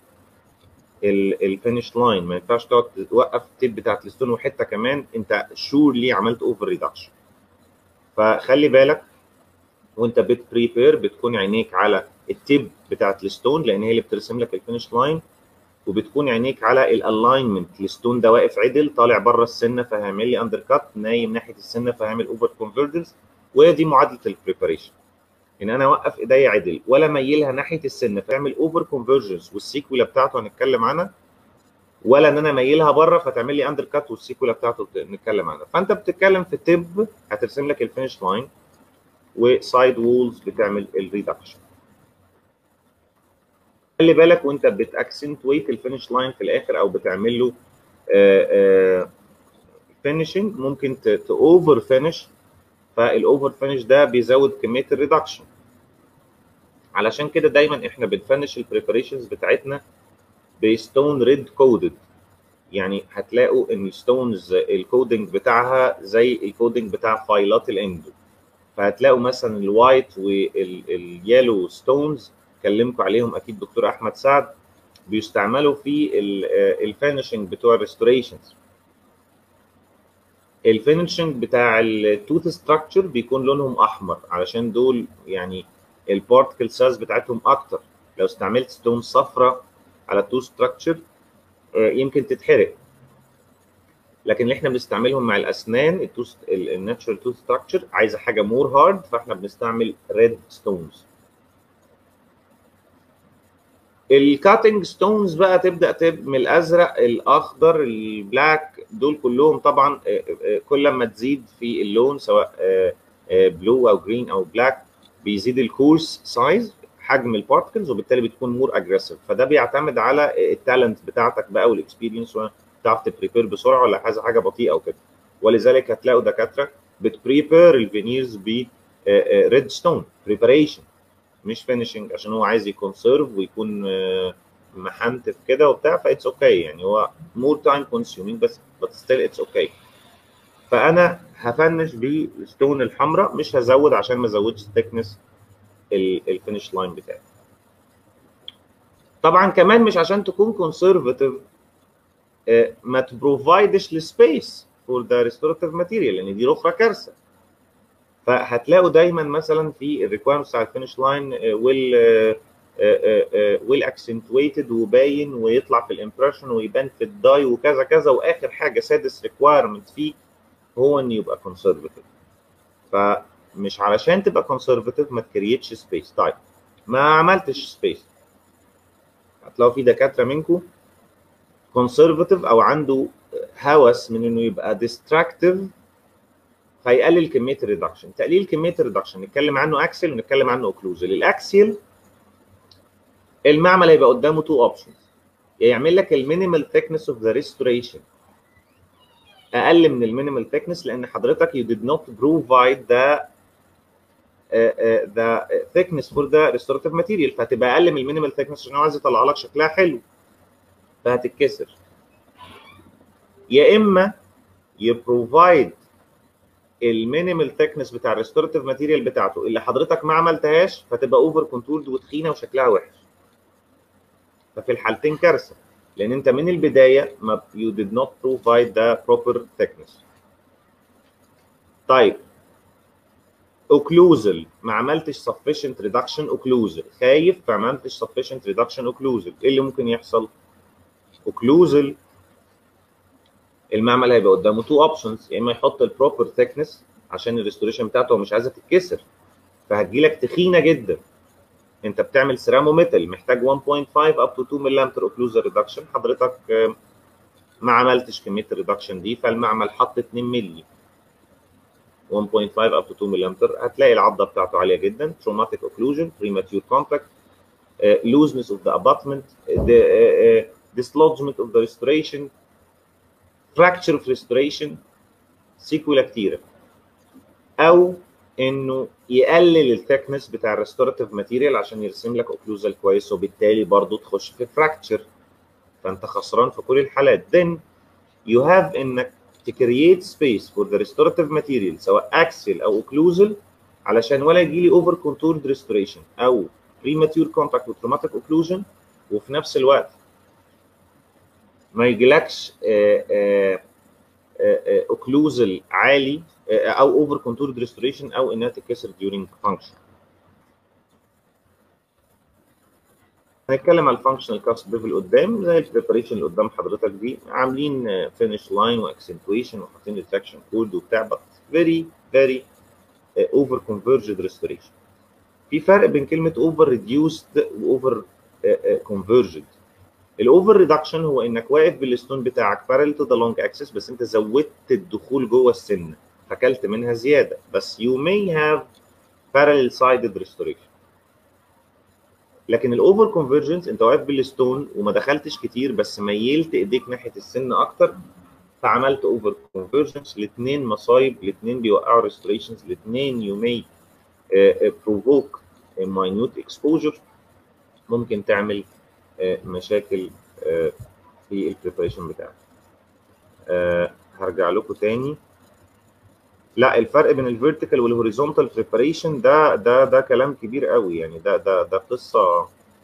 الفينش لاين ما ينفعش تقعد توقف التيب بتاعت الستون وحته كمان انت شورلي عملت اوفر ريدكشن فخلي بالك وانت بتبريبير بتكون عينيك على التيب بتاعت الستون لان هي اللي بترسم لك الفينش لاين وبتكون عينيك على الالاينمنت الستون ده واقف عدل طالع بره السنه فهيعمل لي اندر كات نايم ناحيه السنه فهيعمل اوفر كونفرجنس وهي دي معادله البريباريشن ان انا اوقف ايديا عدل ولا ميلها ناحيه السن فاعمل اوفر كونفرجنس والسيكولا بتاعته هنتكلم عنها ولا ان انا ميلها بره فتعمل لي اندر كات والسيكولا بتاعته نتكلم عنها فانت بتتكلم في تيب هترسم لك الفينش لاين وسايد وولز بتعمل الريدكشن خلي بالك وانت بتاكسنتويت الفينش لاين في الاخر او بتعمل له فينشنج ممكن تاوفر فينش فالاوفر فينش ده بيزود كميه الريدكشن علشان كده دايما احنا بنفنش البريباريشنز بتاعتنا بستون ريد كودد يعني هتلاقوا ان الستونز الكودنج بتاعها زي الكودنج بتاع فايلات الاندو فهتلاقوا مثلا الوايت واليالو ستونز كلمكم عليهم اكيد دكتور احمد سعد بيستعملوا في الفينشنج بتوع الريستوريشنز الفينشنج بتاع التوث ستراكشر بيكون لونهم احمر علشان دول يعني البارتكل سايز بتاعتهم اكتر لو استعملت ستون صفراء على التوث ستراكشر يمكن تتحرق لكن اللي احنا بنستعملهم مع الاسنان التوث الناتشرال توث ستراكشر عايزه حاجه مور هارد فاحنا بنستعمل ريد ستونز الكاتنج ستونز بقى تبدا تب من الازرق الاخضر البلاك دول كلهم طبعا كل ما تزيد في اللون سواء بلو او جرين او بلاك بيزيد الكورس سايز حجم البارتكلز وبالتالي بتكون مور اجريسيف فده بيعتمد على التالنت بتاعتك بقى والاكسبيرينس تعرف تبريبير بسرعه ولا عايز حاجه بطيئه وكده ولذلك هتلاقوا دكاتره بتبريبير الفينيرز ب ريد ستون بريباريشن مش فينيشنج عشان هو عايز يكونسيرف ويكون محنتف كده وبتاع فايتس اوكي يعني هو مور تايم كونسيومينج بس بس ستيل اتس اوكي فانا هفنش بالستون الحمراء مش هزود عشان ما ازودش الثيكنس الفينش لاين بتاعي طبعا كمان مش عشان تكون كونسرفتيف ما تبروفايدش السبيس فور ذا ريستوراتيف ماتيريال لان دي اخرى كارثه فهتلاقوا دايما مثلا في الريكوايرمنتس بتاع الفينش لاين ويل ويل اكسنتويتد وباين ويطلع في الامبريشن ويبان في الداي وكذا كذا واخر حاجه سادس ريكوايرمنت فيه هو انه يبقى كونسرفتيف فمش علشان تبقى كونسرفتيف ما تكريتش سبيس طيب ما عملتش سبيس هتلاقوا في دكاتره منكم كونسرفتيف او عنده هوس من انه يبقى ديستراكتيف فيقلل كميه الريدكشن تقليل كميه الريدكشن نتكلم عنه اكسل ونتكلم عنه اوكلوزل الاكسل المعمل هيبقى قدامه تو اوبشنز يا يعمل لك المينيمال ثيكنس اوف ذا ريستوريشن اقل من المينيمال ثيكنس لان حضرتك you did not provide the uh, uh, the thickness for the restorative material فهتبقى اقل من المينيمال ثيكنس عشان هو عايز يطلع لك شكلها حلو فهتتكسر يا اما يبروفايد المينيمال ثيكنس بتاع الريستوراتيف ماتيريال بتاعته اللي حضرتك ما عملتهاش فتبقى اوفر كونتورد وتخينه وشكلها وحش ففي الحالتين كارثه لان انت من البدايه ما you did not provide the proper thickness طيب occlusal ما عملتش sufficient reduction occlusal خايف فما عملتش sufficient reduction occlusal ايه اللي ممكن يحصل occlusal المعمل هيبقى قدامه تو اوبشنز يا اما يحط البروبر ثيكنس عشان الريستوريشن بتاعته مش عايزه تتكسر فهتجيلك تخينه جدا انت بتعمل سيرامو ميتال محتاج 1.5 اب تو 2 ملم اوكلوزر ريدكشن حضرتك ما عملتش كميه الريدكشن دي فالمعمل حط 2 مللي 1.5 اب تو 2 ملم هتلاقي العضه بتاعته عاليه جدا traumatic occlusion premature contact uh, looseness of the abutment the uh, uh, dislodgement of the restoration fracture of restoration سيكولا كتيره او انه يقلل الثيكنس بتاع الريستوراتيف ماتيريال عشان يرسم لك اوكلوزال كويس وبالتالي برضه تخش في فراكتشر فانت خسران في كل الحالات then you have انك تكريت سبيس فور ذا ريستوراتيف ماتيريال سواء اكسل او اوكلوزال علشان ولا يجي لي اوفر كونتورد ريستوريشن او بريماتيور كونتاكت وتروماتيك اوكلوجن وفي نفس الوقت ما يجيلكش اوكلوزال عالي او اوفر كونتورد ريستوريشن او انها تتكسر during function هنتكلم على الفانكشنال كاست ليفل قدام زي البريباريشن اللي قدام حضرتك دي عاملين فينش لاين واكسنتويشن وحاطين التراكشن كود وبتاع بس فيري فيري اوفر كونفرجد ريستوريشن في فرق بين كلمه اوفر ريديوسد واوفر كونفرجد الاوفر ريدكشن هو انك واقف بالستون بتاعك بارل تو ذا لونج اكسس بس انت زودت الدخول جوه السن فكلت منها زياده بس you may have parallel sided restoration لكن الاوفر كونفرجنس انت واقف بالستون وما دخلتش كتير بس ميلت ايديك ناحيه السن اكتر فعملت اوفر كونفرجنس الاثنين مصايب الاثنين بيوقعوا ريستوريشنز الاثنين يو مي بروفوك ماينوت اكسبوجر ممكن تعمل uh, مشاكل uh, في البريبريشن بتاعك uh, هرجع لكم تاني لا الفرق بين الفيرتيكال والهوريزونتال بريباريشن ده ده ده كلام كبير قوي يعني ده ده ده قصه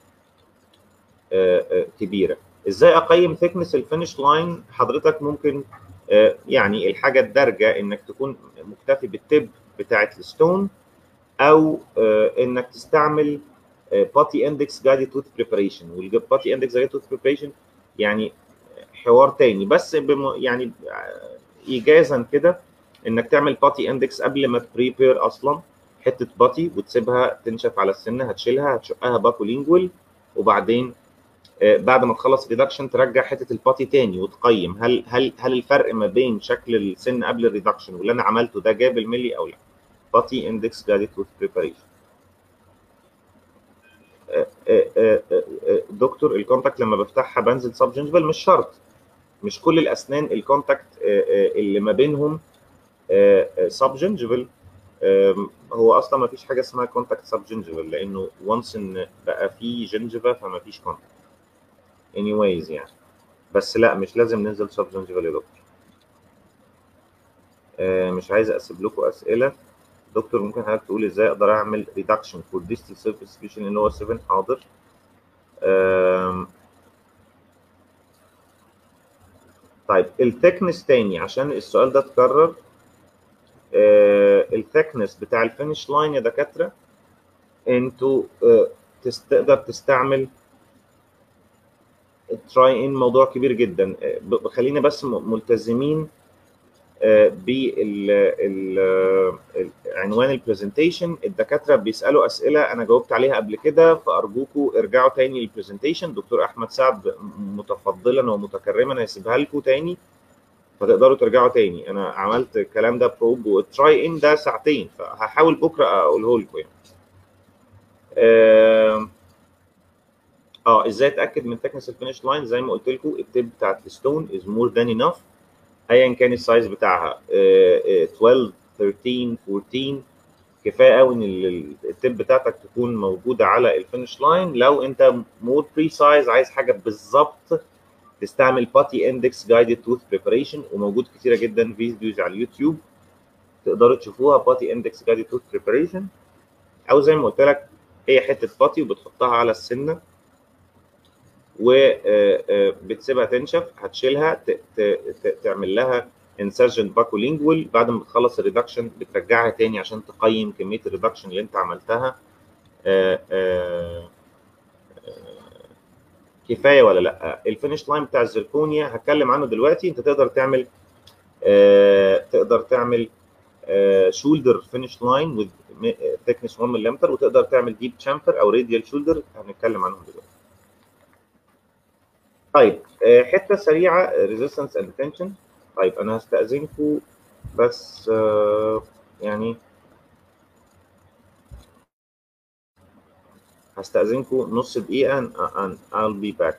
كبيره ازاي اقيم ثيكنس الفينش لاين حضرتك ممكن يعني الحاجه الدارجه انك تكون مكتفي بالتب بتاعه الستون او انك تستعمل باتي اندكس جايدد توث بريباريشن والباتي اندكس جايدد توث بريباريشن يعني حوار تاني بس يعني ايجازا كده انك تعمل باتي اندكس قبل ما تبريبير اصلا حته باتي وتسيبها تنشف على السن هتشيلها هتشقها باكولينجوال وبعدين بعد ما تخلص ريدكشن ترجع حته الباتي تاني وتقيم هل هل هل الفرق ما بين شكل السن قبل الريدكشن واللي انا عملته ده جاب الملي او لا باتي اندكس جايدد وذ بريباريشن دكتور الكونتاكت لما بفتحها بنزل سب جنجفال مش شرط مش كل الاسنان الكونتاكت اللي ما بينهم سب جنجفل هو اصلا ما فيش حاجه اسمها كونتاكت سب جنجفل لانه وانس ان بقى في جنجفا فما فيش كونتاكت anyways يعني بس لا مش لازم ننزل سب جنجفال يا دكتور آه مش عايز اسيب لكم اسئله دكتور ممكن حضرتك تقول ازاي اقدر اعمل ريدكشن فور ديستال سيرفيس فيشن اللي هو 7 حاضر آم. طيب الثيكنس تاني عشان السؤال ده اتكرر آه الثيكنس بتاع الفينش لاين يا دكاتره انتوا آه تست... تقدر تستعمل تراي ان موضوع كبير جدا خلينا بس ملتزمين بعنوان البرزنتيشن الدكاتره بيسالوا اسئله انا جاوبت عليها قبل كده فارجوكم ارجعوا تاني للبرزنتيشن دكتور احمد سعد متفضلا ومتكرما هيسيبها لكم تاني فتقدروا ترجعوا تاني انا عملت الكلام ده بروب والتراي ان ده ساعتين فهحاول بكره اقوله لكم يعني آه اه ازاي اتاكد من ثيكنس الفينش لاين زي ما قلت لكم التيب بتاعت الستون از مور ذان انف ايا كان السايز بتاعها آه 12 13 14 كفايه قوي ان التيب بتاعتك تكون موجوده على الفينش لاين لو انت مور بريسايز عايز حاجه بالظبط تستعمل باتي اندكس جايدد توث بريباريشن وموجود كتيره جدا فيديوز على اليوتيوب تقدروا تشوفوها باتي اندكس جايدد توث بريباريشن او زي ما قلت لك هي حته باتي وبتحطها على السنه وبتسيبها تنشف هتشيلها تعمل لها انسرجن باكولينجوال بعد ما تخلص الريدكشن بترجعها تاني عشان تقيم كميه الريدكشن اللي انت عملتها آآ آآ كفايه ولا لا الفينش لاين بتاع الزركونيا هتكلم عنه دلوقتي انت تقدر تعمل تقدر تعمل شولدر فينش لاين وذ ثيكنس 1 ملم وتقدر تعمل ديب تشامفر او راديال شولدر هنتكلم عنهم دلوقتي طيب حته سريعه ريزيستنس اند تنشن طيب انا هستاذنكم بس يعني هستاذنكم نص دقيقه and I'll be back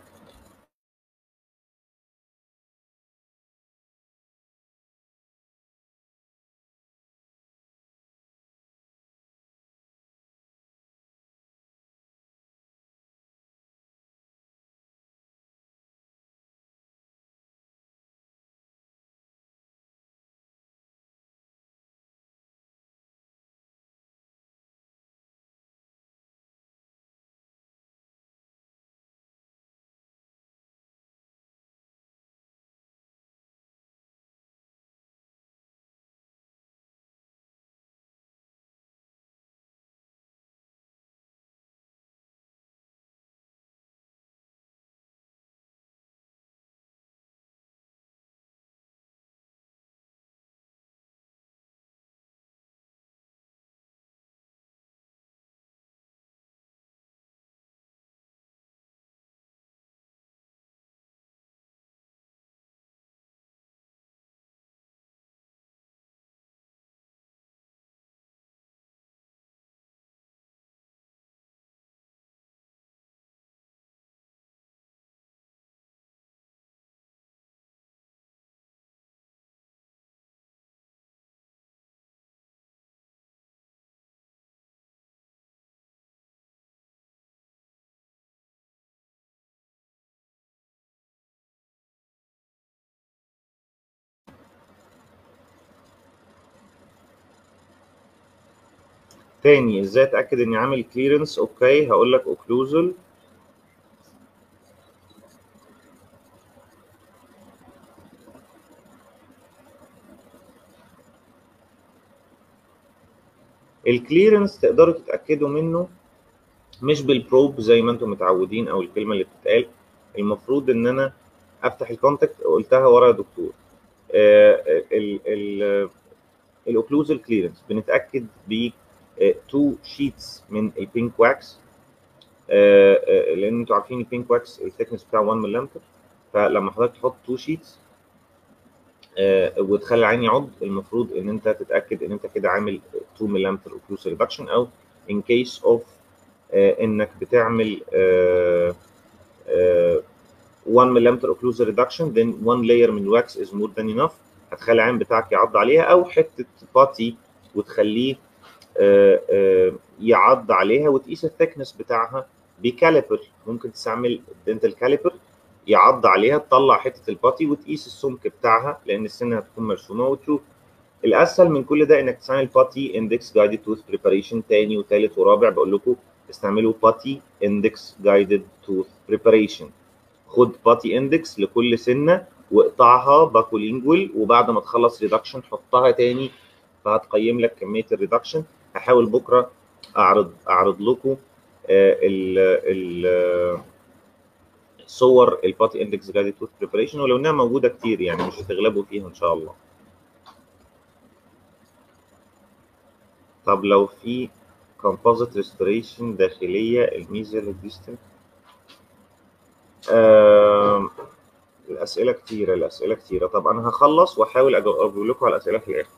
تاني ازاي اتاكد اني عامل كليرنس اوكي هقول لك اوكلوزل الكليرنس تقدروا تتاكدوا منه مش بالبروب زي ما انتم متعودين او الكلمه اللي بتتقال المفروض ان انا افتح الكونتاكت قلتها ورا يا دكتور الاوكلوزال كليرنس بنتاكد ب تو شيتس من البينك واكس لان انتوا عارفين البينك واكس الثيكنس بتاعه 1 ملم فلما حضرتك تحط تو شيتس وتخلي العين يعض المفروض ان انت تتاكد ان انت كده عامل 2 ملم اوكلوسال ريدكشن او ان كيس اوف انك بتعمل 1 ملم occlusal reduction then 1 layer من الواكس is more than enough هتخلي العين بتاعك يعض عليها او حته باتي وتخليه آه، آه، يعض عليها وتقيس الثيكنس بتاعها بكاليبر ممكن تستعمل دنتال كاليبر يعض عليها تطلع حته الباتي وتقيس السمك بتاعها لان السنه هتكون مرسومه وتشوف الاسهل من كل ده انك تستعمل باتي اندكس جايدد توث بريباريشن تاني وتالت ورابع بقول لكم استعملوا باتي اندكس جايدد توث بريباريشن خد باتي اندكس لكل سنه واقطعها باكولينجوال وبعد ما تخلص ريدكشن حطها تاني فهتقيم لك كميه الريدكشن هحاول بكره اعرض اعرض لكم ال ال صور الباتي اندكس جايدد توث بريباريشن ولو انها موجوده كتير يعني مش هتغلبوا فيها ان شاء الله طب لو في composite restoration داخليه الميزل ديستنت آه الاسئله كتيره الاسئله كتيره طب انا هخلص واحاول اجاوب لكم على الاسئله في الاخر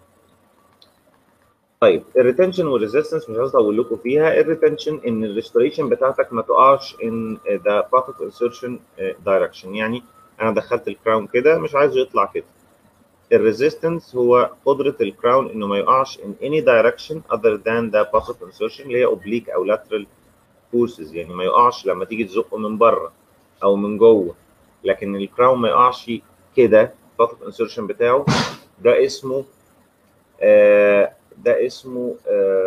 طيب الريتنشن والريزيستنس مش عايز اقول لكم فيها الريتنشن ان الريستوريشن بتاعتك ما تقعش ان ذا بروفيت انسرشن دايركشن يعني انا دخلت الكراون كده مش عايزه يطلع كده الريزيستنس هو قدره الكراون انه ما يقعش in any direction other than the positive insertion اللي هي oblique او lateral forces يعني ما يقعش لما تيجي تزقه من بره او من جوه لكن الكراون ما يقعش كده positive insertion بتاعه ده اسمه آه ده اسمه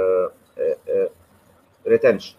ريتنشن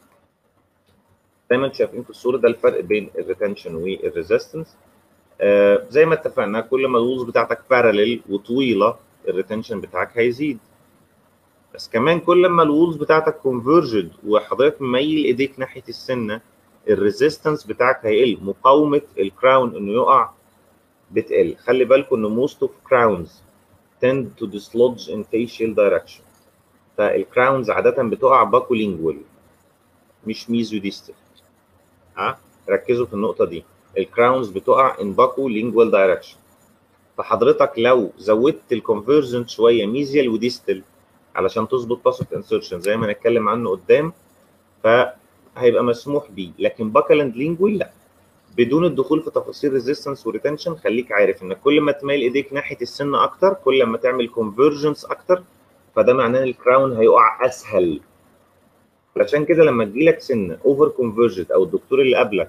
دايما شايفين في الصوره ده الفرق بين الريتنشن والريزيستنس آه زي ما اتفقنا كل ما الوولز بتاعتك باراليل وطويله الريتنشن بتاعك هيزيد بس كمان كل ما الوولز بتاعتك كونفرجد وحضرتك مميل ايديك ناحيه السنه الريزيستنس بتاعك هيقل مقاومه الكراون انه يقع بتقل خلي بالكم ان موست اوف كراونز tend to dislodge in facial direction فالكراونز عادة بتقع باكولينجوال مش ميزو ديستال ها ركزوا في النقطة دي الكراونز بتقع in باكولينجوال direction فحضرتك لو زودت الكونفرجن شوية ميزيال وديستال علشان تظبط باسف انسرشن زي ما نتكلم عنه قدام فهيبقى مسموح بيه لكن باكالاند لينجوال لا بدون الدخول في تفاصيل ريزيستنس وريتنشن خليك عارف ان كل ما تميل ايديك ناحيه السن اكتر كل ما تعمل كونفرجنس اكتر فده معناه ان الكراون هيقع اسهل علشان كده لما تجيلك سن اوفر كونفرجد او الدكتور اللي قبلك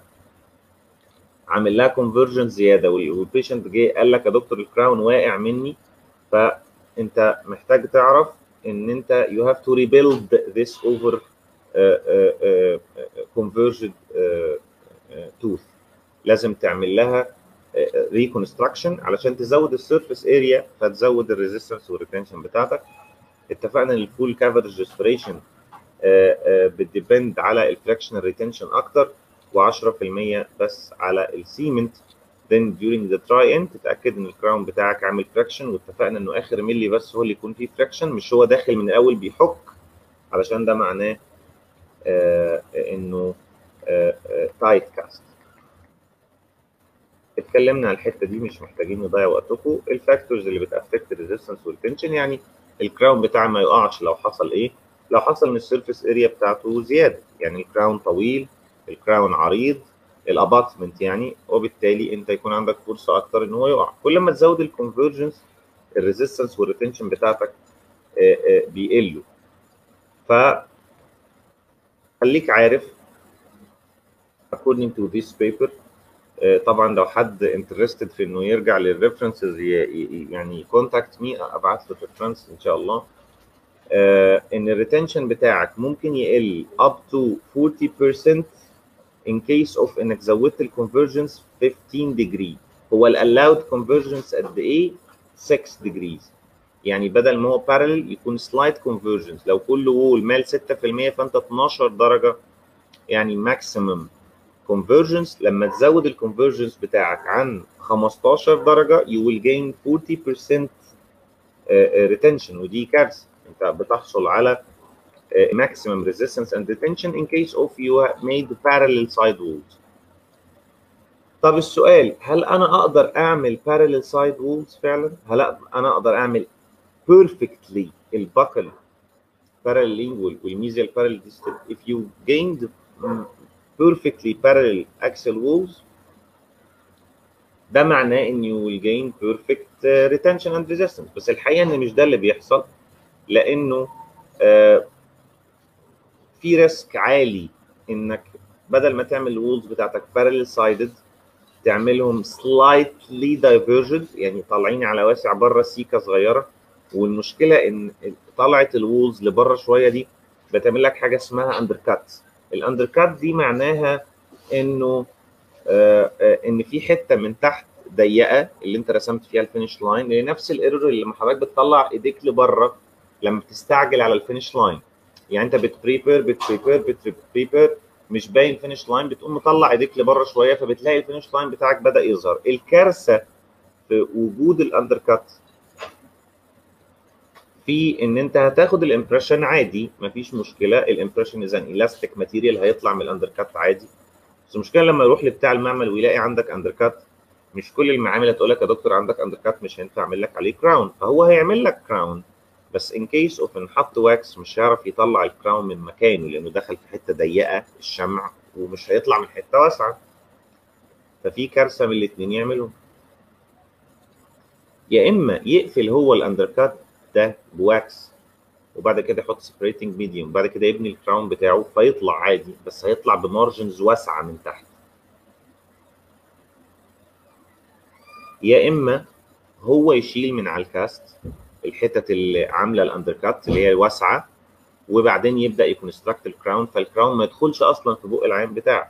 عامل لها كونفرجن زياده والبيشنت جه قال لك يا دكتور الكراون واقع مني فانت محتاج تعرف ان انت you have to rebuild this over uh, uh, uh, converged uh, uh, tooth لازم تعمل لها ريكونستراكشن علشان تزود السيرفيس اريا فتزود الريزيستنس والريتنشن بتاعتك اتفقنا ان الفول كافرج ريستوريشن بتديبند على الفراكشنال ريتنشن اكتر و10% بس على السيمنت then during the try in تتاكد ان الكراون بتاعك عامل فراكشن واتفقنا انه اخر ملي بس هو اللي يكون فيه فراكشن مش هو داخل من الاول بيحك علشان ده معناه آه انه تايت كاست اتكلمنا على الحته دي مش محتاجين نضيع وقتكم الفاكتورز اللي بتافكت الريزيستنس والتنشن يعني الكراون بتاعي ما يقعش لو حصل ايه لو حصل ان السيرفيس اريا بتاعته زياده يعني الكراون طويل الكراون عريض الاباتمنت يعني وبالتالي انت يكون عندك فرصه اكتر ان هو يقع كل ما تزود الكونفرجنس الريزيستنس والريتنشن بتاعتك بيقلوا ف خليك عارف according to this paper طبعا لو حد انترستد في انه يرجع للريفرنسز يعني كونتاكت مي ابعت له ريفرنس ان شاء الله ان الريتنشن بتاعك ممكن يقل up to 40% in case of انك زودت الكونفرجنس 15 degree هو الالاود كونفرجنس قد ايه 6 degrees يعني بدل ما هو بارلل يكون سلايد كونفرجنس لو كل وول مال 6% فانت 12 درجه يعني ماكسيمم convergence لما تزود الكونفرجنس بتاعك عن 15 درجه you will gain 40% retention ودي كارثه انت بتحصل على maximum resistance and retention in case of you made parallel side walls طب السؤال هل انا اقدر اعمل parallel side walls فعلا هل انا اقدر اعمل perfectly البكل parallel lingual والميزيال parallel distal if you gained perfectly parallel axial walls ده معناه ان يو ويل جين بيرفكت ريتنشن اند ريزيستنس بس الحقيقه ان مش ده اللي بيحصل لانه آه في ريسك عالي انك بدل ما تعمل الوولز بتاعتك بارلل سايدد تعملهم سلايتلي دايفرجد يعني طالعين على واسع بره سيكه صغيره والمشكله ان طلعت الوولز لبره شويه دي بتعمل لك حاجه اسمها اندر كات الاندر كات دي معناها انه آه آه ان في حته من تحت ضيقه اللي انت رسمت فيها الفينش لاين اللي نفس الايرور اللي لما حضرتك بتطلع ايديك لبره لما بتستعجل على الفينش لاين يعني انت بتبريبير بتبريبير بتبريبير مش باين فينش لاين بتقوم مطلع ايديك لبره شويه فبتلاقي الفينش لاين بتاعك بدا يظهر الكارثه في وجود الاندر كات في ان انت هتاخد الامبريشن عادي مفيش مشكله الامبريشن از ان الاستيك ماتيريال هيطلع من الاندر كات عادي بس المشكله لما يروح لبتاع المعمل ويلاقي عندك اندر كات مش كل المعامل هتقول لك يا دكتور عندك اندر كات مش هينفع اعمل لك عليه كراون فهو هيعمل لك كراون بس ان كيس اوف ان حط واكس مش هيعرف يطلع الكراون من مكانه لانه دخل في حته ضيقه الشمع ومش هيطلع من حته واسعه ففي كارثه من الاثنين يعملهم يا اما يقفل هو الاندر كات ده بواكس وبعد كده يحط سبريتنج ميديوم وبعد كده يبني الكراون بتاعه فيطلع عادي بس هيطلع بمارجنز واسعه من تحت يا اما هو يشيل من على الكاست الحتت اللي عامله الاندر كات اللي هي واسعه وبعدين يبدا يكونستراكت الكراون فالكراون ما يدخلش اصلا في بق العين بتاعك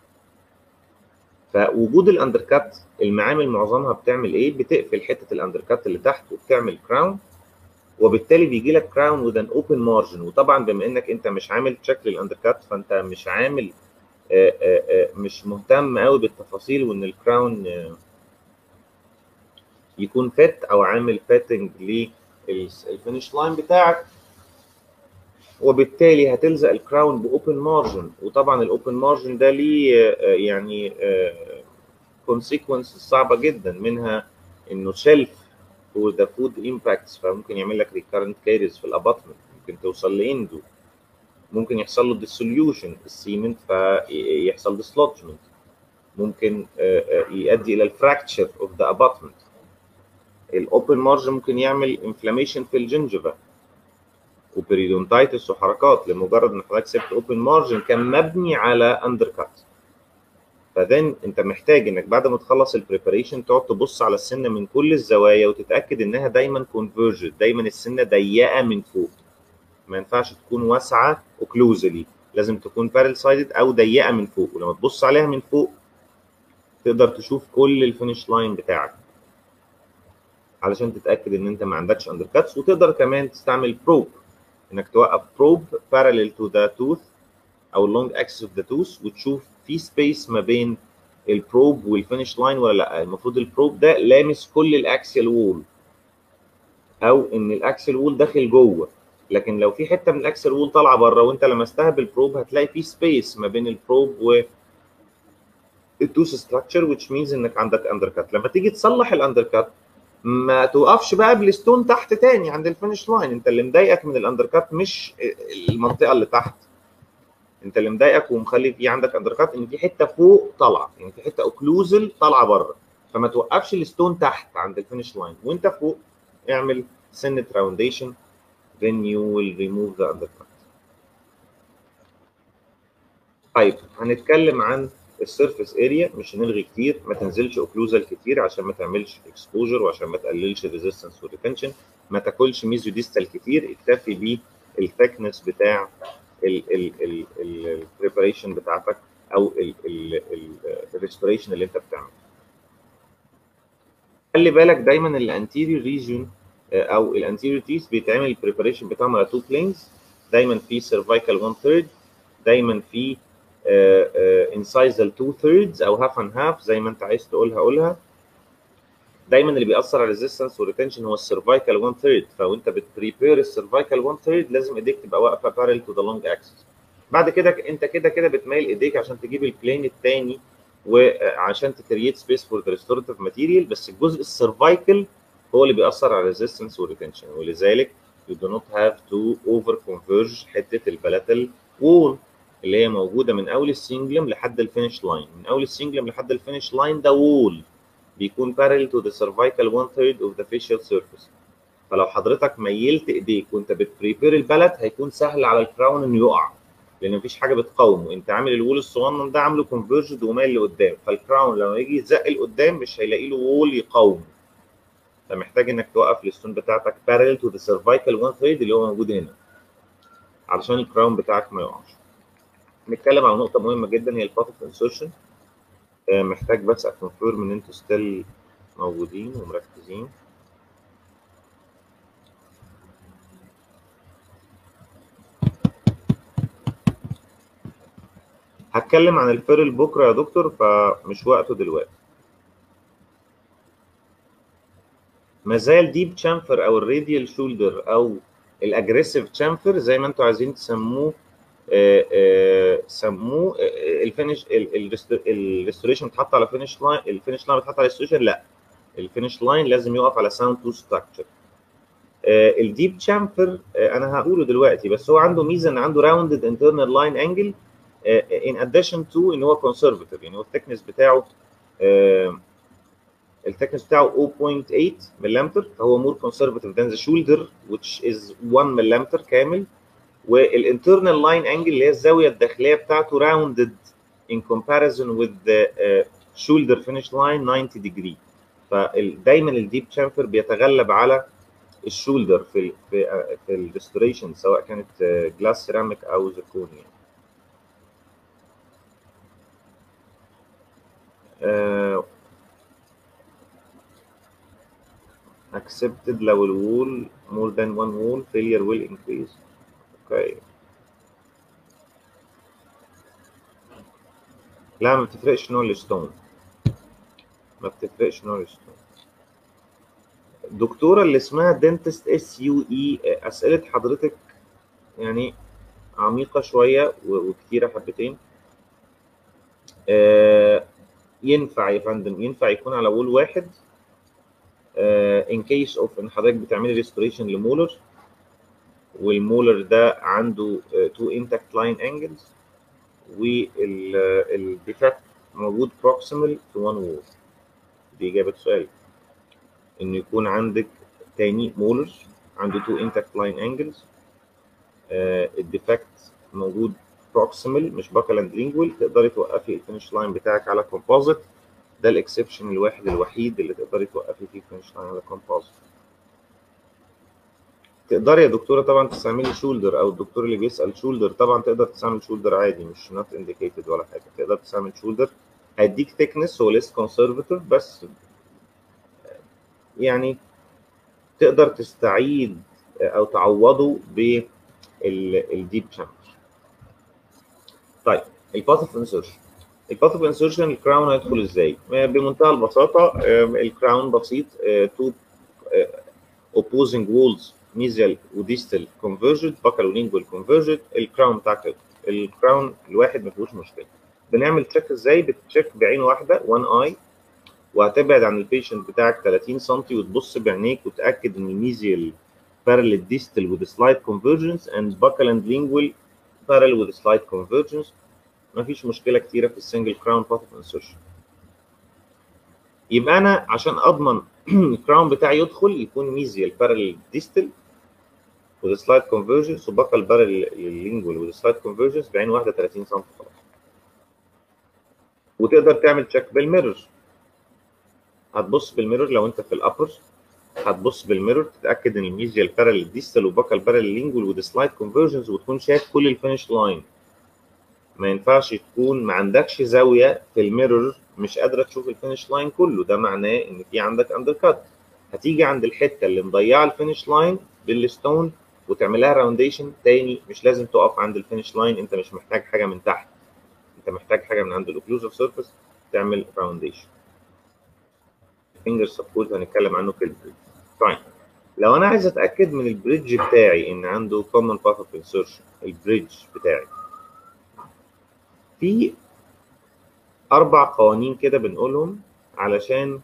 فوجود الاندر كات المعامل معظمها بتعمل ايه بتقفل حته الاندر كات اللي تحت وبتعمل كراون وبالتالي بيجي لك كراون وذ ان اوبن مارجن وطبعا بما انك انت مش عامل شكل الاندر كات فانت مش عامل آآ آآ مش مهتم قوي بالتفاصيل وان الكراون يكون فات او عامل فاتنج للفينش لاين بتاعك وبالتالي هتلزق الكراون باوبن مارجن وطبعا الاوبن مارجن ده ليه يعني كونسيكونس صعبه جدا منها انه شيلف فور ذا فود امباكتس فممكن يعمل لك ريكارنت كاريز في الاباتمنت ممكن توصل لاندو ممكن يحصل له ديسوليوشن السيمنت فيحصل ديسلوجمنت ممكن يؤدي الى الفراكتشر اوف ذا اباتمنت الاوبن مارجن ممكن يعمل انفلاميشن في الجنجفه وبريدونتايتس وحركات لمجرد ان حضرتك سبت اوبن مارجن كان مبني على اندر كات فذن انت محتاج انك بعد ما تخلص البريباريشن تقعد تبص على السنه من كل الزوايا وتتاكد انها دايما كونفرجد دايما السنه ضيقه من فوق ما ينفعش تكون واسعه اوكلوزلي لازم تكون بارل سايدد او ضيقه من فوق ولما تبص عليها من فوق تقدر تشوف كل الفينش لاين بتاعك علشان تتاكد ان انت ما عندكش اندر كاتس وتقدر كمان تستعمل بروب انك توقف بروب parallel to the tooth او اللونج اكسس اوف ذا توث وتشوف في سبيس ما بين البروب والفينش لاين ولا لا المفروض البروب ده لامس كل الاكسيال وول او ان الاكسيال وول داخل جوه لكن لو في حته من الاكسيال وول طالعه بره وانت لمستها بالبروب هتلاقي في سبيس ما بين البروب و التوث ستراكشر which means انك عندك اندر كات لما تيجي تصلح الاندر كات ما توقفش بقى بالستون تحت تاني عند الفينش لاين انت اللي مضايقك من الاندر كات مش المنطقه اللي تحت انت اللي مضايقك ومخلي في عندك اندر كات ان في حته فوق طالعه يعني في حته اوكلوزل طالعه بره فما توقفش الستون تحت عند الفينش لاين وانت فوق اعمل سنه راونديشن then you will remove the undercut طيب هنتكلم عن السيرفيس اريا مش هنلغي كتير ما تنزلش اوكلوزال كتير عشان ما تعملش اكسبوجر وعشان ما تقللش الريزيستنس والريتنشن ما تاكلش ميزو ديستال كتير اكتفي بالثيكنس بتاع البريباريشن بتاعتك او الريستوريشن اللي انت بتعمله خلي بالك دايما الانتيريور ريجون او الانتيريور تيث بيتعمل البريباريشن بتاعهم على تو بلينز دايما في سيرفايكال 1 ثيرد دايما في انسايزال 2 ثيردز او هاف اند هاف زي ما انت عايز تقولها قولها دايما اللي بيأثر على الريزيستنس والريتنشن هو السيرفايكال 1 ثيرد فوانت بتبريبير السيرفايكال 1 ثيرد لازم ايديك تبقى واقفه بارل تو ذا لونج اكسس بعد كده انت كده كده بتميل ايديك عشان تجيب البلين الثاني وعشان تكريت سبيس فور ذا ريستورتيف ماتيريال بس الجزء السيرفايكال هو اللي بيأثر على الريزيستنس والريتنشن ولذلك you do not have to over converge حته البلاتال وول اللي هي موجوده من اول السنجلم لحد الفينش لاين من اول السنجلم لحد الفينش لاين ده وول بيكون parallel to the cervical one third of the facial surface فلو حضرتك ميلت ايديك وانت بتبريبير البلد هيكون سهل على الكراون انه يقع لان مفيش حاجه بتقاومه انت عامل الوول الصغنن ده عامله كونفرجد ومايل لقدام فالكراون لما يجي يزق لقدام مش هيلاقي له وول يقاومه فمحتاج انك توقف الستون بتاعتك parallel to the cervical one third اللي هو موجود هنا علشان الكراون بتاعك ما يقعش نتكلم على نقطه مهمه جدا هي الباث اوف انسرشن محتاج بس اكونفيرم ان انتوا ستيل موجودين ومركزين هتكلم عن الفيرل بكره يا دكتور فمش وقته دلوقتي ما زال ديب تشامفر او الراديال شولدر او الاجريسيف تشامفر زي ما انتوا عايزين تسموه آه، آه، سموه آه، الفينش الريستوريشن بيتحط على فينش لاين الفينش لاين بيتحط على الريستوريشن لا الفينش لاين لازم يقف على ساوند تو ستراكشر الديب تشامفر انا هقوله دلوقتي بس هو عنده ميزه ان عنده راوندد انترنال لاين انجل ان اديشن تو ان هو كونسرفتيف يعني هو الثيكنس بتاعه الثيكنس بتاعه 0.8 ملم فهو مور كونسرفتيف ذان ذا شولدر which is 1 ملم كامل والانترنال لاين انجل اللي هي الزاويه الداخليه بتاعته راوندد in comparison with the uh, shoulder finish line 90 degree فدايما الديب تشامفر بيتغلب على الشولدر في ال في في الريستوريشن سواء كانت جلاس سيراميك او زيركون يعني. Uh, accepted لو الوول more than one wall failure will increase اوكي لا ما بتفرقش نوع الستون ما بتفرقش نوع الستون الدكتوره اللي اسمها دنتست اس يو اي اسئله حضرتك يعني عميقه شويه وكتيره حبتين آه ينفع يا فندم ينفع يكون على وول واحد ان كيس اوف ان حضرتك بتعملي ريستوريشن لمولر والمولر ده عنده تو انتاكت لاين انجلز والديفكت موجود بروكسيمال تو وان وول دي اجابه سؤال انه يكون عندك تاني مولر عنده تو انتاكت لاين انجلز الديفكت موجود بروكسيمال مش باكل اند لينجوال تقدري توقفي الفينش لاين بتاعك على كومبوزيت ده الاكسبشن الواحد الوحيد اللي تقدري توقفي فيه فينش لاين على كومبوزيت تقدري يا دكتوره طبعا تستعملي شولدر او الدكتور اللي بيسال شولدر طبعا تقدر تستعمل شولدر عادي مش نوت انديكيتد ولا حاجه تقدر تستعمل شولدر هيديك ثيكنس هو ليس كونسرفتيف بس يعني تقدر تستعيد او تعوضه بالديب تشامبر طيب الباث اوف انسرشن الباث اوف انسرشن الكراون هيدخل ازاي؟ بمنتهى البساطه الكراون بسيط تو opposing walls ميزيال وديستال كونفرجد باكال ولينجوال كونفرجد الكراون بتاعك الكراون الواحد ما فيهوش مشكله بنعمل تشيك ازاي بتشيك بعين واحده وان اي وهتبعد عن البيشنت بتاعك 30 سم وتبص بعينيك وتاكد ان الميزيال parallel distal with slight convergence and buccal and lingual parallel with slight convergence مفيش مشكله كتيره في السنجل كراون باث اوف انسرشن يبقى انا عشان اضمن الكراون بتاعي يدخل يكون ميزيال بارل ديستال with slight convergence وبقى بارل لللينجوال with slight convergence بعين واحده 30 سم خلاص وتقدر تعمل تشيك بالميرور هتبص بالميرور لو انت في الابر هتبص بالميرور تتاكد ان الميزيال بارل ديستال وبقى بارل لينجوال with slight convergence وتكون شايف كل الفينش لاين ما ينفعش تكون ما عندكش زاويه في الميرور مش قادره تشوف الفينش لاين كله ده معناه ان في عندك اندر كات هتيجي عند الحته اللي مضيعه الفينش لاين بالستون وتعملها راونديشن تاني مش لازم تقف عند الفينش لاين انت مش محتاج حاجه من تحت انت محتاج حاجه من عند الاوكلوزيف سيرفيس تعمل راونديشن فينجر سبورت هنتكلم عنه في البريدج طيب لو انا عايز اتاكد من البريدج بتاعي ان عنده كومن باث اوف انسرشن البريدج بتاعي في اربع قوانين كده بنقولهم علشان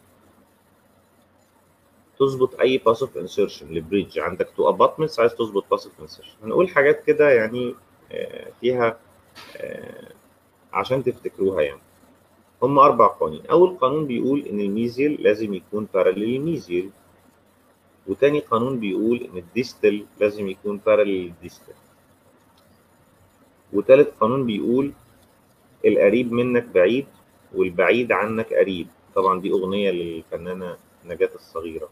تظبط اي باس اوف انسرشن للبريدج عندك تو اباتمنتس عايز تظبط باس اوف انسرشن هنقول حاجات كده يعني فيها عشان تفتكروها يعني هم اربع قوانين اول قانون بيقول ان الميزيل لازم يكون باراليل للميزيل وتاني قانون بيقول ان الديستل لازم يكون باراليل للديستل وتالت قانون بيقول القريب منك بعيد والبعيد عنك قريب طبعا دي اغنيه للفنانه نجاة الصغيره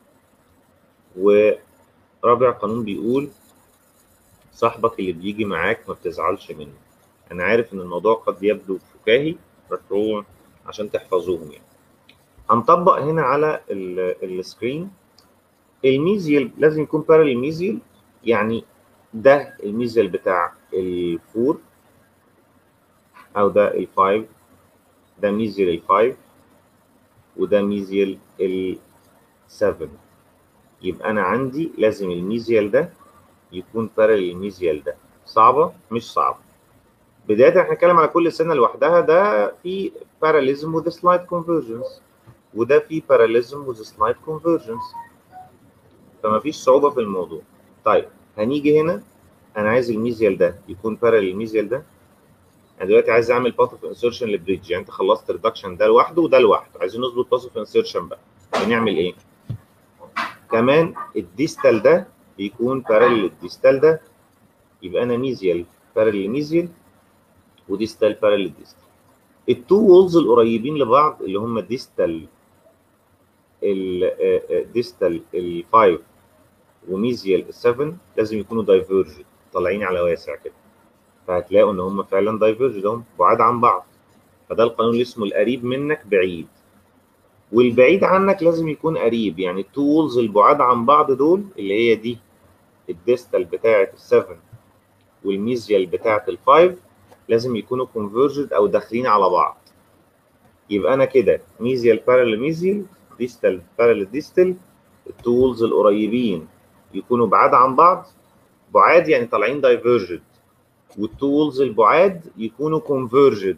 ورابع قانون بيقول صاحبك اللي بيجي معاك ما بتزعلش منه انا عارف ان الموضوع قد يبدو فكاهي بس هو عشان تحفظوهم يعني هنطبق هنا على السكرين الميزيل لازم يكون بارل ميزيل يعني ده الميزيل بتاع الفور او ده الفايف ده ميزيل الفايف وده ميزيل السفن يبقى انا عندي لازم الميزيال ده يكون بارل الميزيال ده صعبه مش صعبه بدايه احنا هنتكلم على كل سنه لوحدها ده في باراليزم وذ سلايد كونفرجنس وده في باراليزم وذ سلايد كونفرجنس فما فيش صعوبه في الموضوع طيب هنيجي هنا انا عايز الميزيال ده يكون بارل الميزيال ده انا دلوقتي عايز اعمل باث اوف انسرشن لبريدج يعني انت خلصت ريدكشن ده لوحده وده لوحده عايزين نظبط باث اوف انسرشن بقى بنعمل ايه كمان الديستال ده بيكون بارل الديستال ده يبقى انا ميزيال بارل ميزيال وديستال بارل ديستال التو وولز القريبين لبعض اللي هم ديستال الديستال ال5 وميزيال ال7 لازم يكونوا دايفيرجد طالعين على واسع كده فهتلاقوا ان هم فعلا دايفيرجد هم بعاد عن بعض فده القانون اللي اسمه القريب منك بعيد والبعيد عنك لازم يكون قريب يعني التو وولز البعاد عن بعض دول اللي هي دي الديستال بتاعه ال7 والميزيال بتاعه ال5 لازم يكونوا كونفرجد او داخلين على بعض يبقى انا كده ميزيال بارل ميزيال ديستال بارل ديستال التو وولز القريبين يكونوا بعاد عن بعض بعاد يعني طالعين دايفيرجد والتو وولز البعاد يكونوا كونفرجد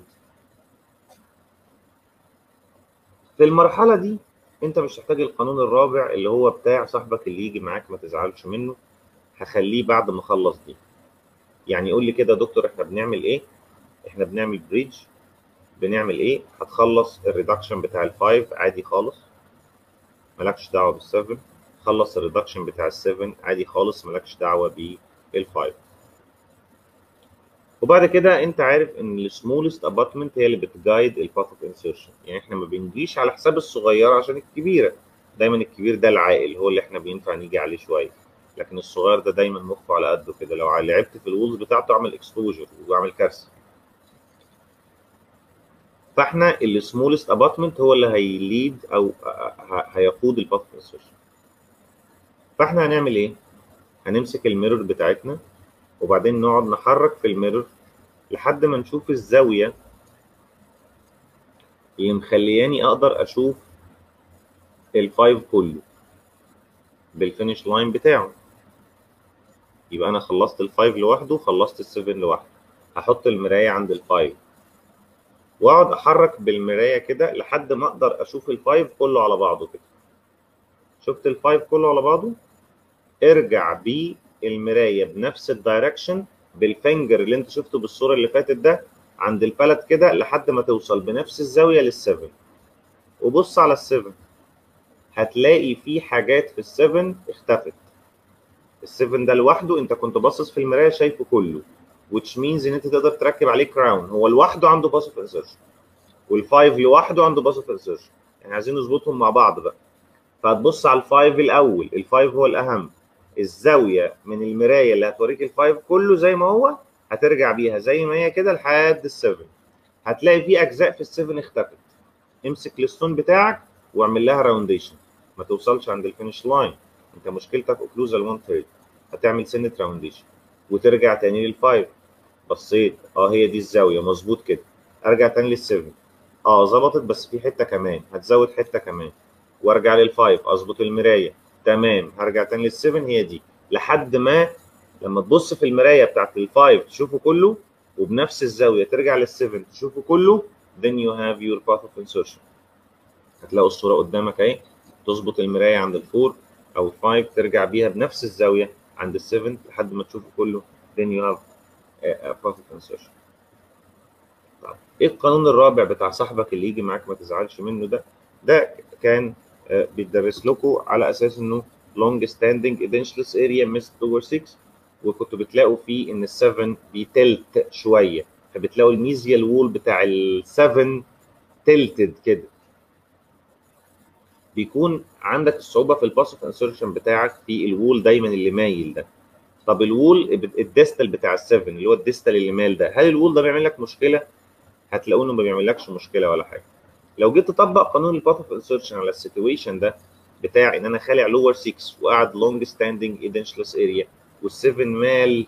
في المرحلة دي انت مش هتحتاج القانون الرابع اللي هو بتاع صاحبك اللي يجي معاك ما تزعلش منه هخليه بعد ما اخلص دي يعني يقول لي كده يا دكتور احنا بنعمل ايه احنا بنعمل بريدج بنعمل ايه هتخلص الريدكشن بتاع الفايف عادي خالص مالكش دعوه بالسفن خلص الريدكشن بتاع السفن عادي خالص مالكش دعوه بالفايف وبعد كده انت عارف ان السمولست ابارتمنت هي اللي بتجايد الباث اوف انسيرشن يعني احنا ما بنجيش على حساب الصغيره عشان الكبيره دايما الكبير ده العاقل هو اللي احنا بينفع نيجي عليه شويه لكن الصغير ده دايما مخه على قده كده لو لعبت في الوولز بتاعته اعمل اكسبوجر واعمل كارثه فاحنا السمولست ابارتمنت هو اللي هيليد او هيقود الباث اوف انسيرشن فاحنا هنعمل ايه هنمسك الميرور بتاعتنا وبعدين نقعد نحرك في الميرور لحد ما نشوف الزاوية اللي مخلياني أقدر أشوف الفايف كله بالفينش لاين بتاعه يبقى أنا خلصت الفايف لوحده خلصت السفن لوحده هحط المراية عند الفايف وأقعد أحرك بالمراية كده لحد ما أقدر أشوف الفايف كله على بعضه كده شفت الفايف كله على بعضه ارجع بيه المرايه بنفس الدايركشن بالفنجر اللي انت شفته بالصوره اللي فاتت ده عند البلد كده لحد ما توصل بنفس الزاويه للسفن وبص على السفن هتلاقي في حاجات في السفن اختفت السفن ده لوحده انت كنت باصص في المرايه شايفه كله which means ان انت تقدر تركب عليه كراون هو لوحده عنده باس اوف انسرشن والفايف لوحده عنده باس اوف انسرشن يعني عايزين نظبطهم مع بعض بقى فهتبص على الفايف الاول الفايف هو الاهم الزاويه من المرايه اللي هتوريك الفايف كله زي ما هو هترجع بيها زي ما هي كده لحد السفن هتلاقي في اجزاء في السفن اختفت امسك الستون بتاعك واعمل لها راونديشن ما توصلش عند الفينش لاين انت مشكلتك اوكلوزال 1 ثيرد هتعمل سنه راونديشن وترجع تاني للفايف بصيت اه هي دي الزاويه مظبوط كده ارجع تاني للسفن اه ظبطت بس في حته كمان هتزود حته كمان وارجع للفايف اظبط المرايه تمام هرجع تاني للسفن هي دي لحد ما لما تبص في المرايه بتاعت الفايف تشوفه كله وبنفس الزاويه ترجع للسفن تشوفه كله then you have your path of insertion هتلاقوا الصوره قدامك اهي تظبط المرايه عند الفور او الفايف ترجع بيها بنفس الزاويه عند السفن لحد ما تشوفه كله then you have a path of insertion طب ايه القانون الرابع بتاع صاحبك اللي يجي معاك ما تزعلش منه ده ده كان آه، بيتدرس لكم على اساس انه لونج ستاندنج ادنشلس اريا ميست اوفر 6 وكنتوا بتلاقوا فيه ان ال7 بيتلت شويه فبتلاقوا الميزيال وول بتاع ال7 تلتد كده بيكون عندك الصعوبه في الباسف انسرشن بتاعك في الوول دايما اللي مايل ده طب الوول الديستال بتاع ال7 اللي هو الديستال اللي مال ده هل الوول ده بيعمل لك مشكله هتلاقوا انه ما بيعملكش مشكله ولا حاجه لو جيت تطبق قانون الباث انسرشن على السيتويشن ده بتاع ان انا خالع لور 6 وقاعد لونج ستاندنج ايدنشلس اريا وال7 مال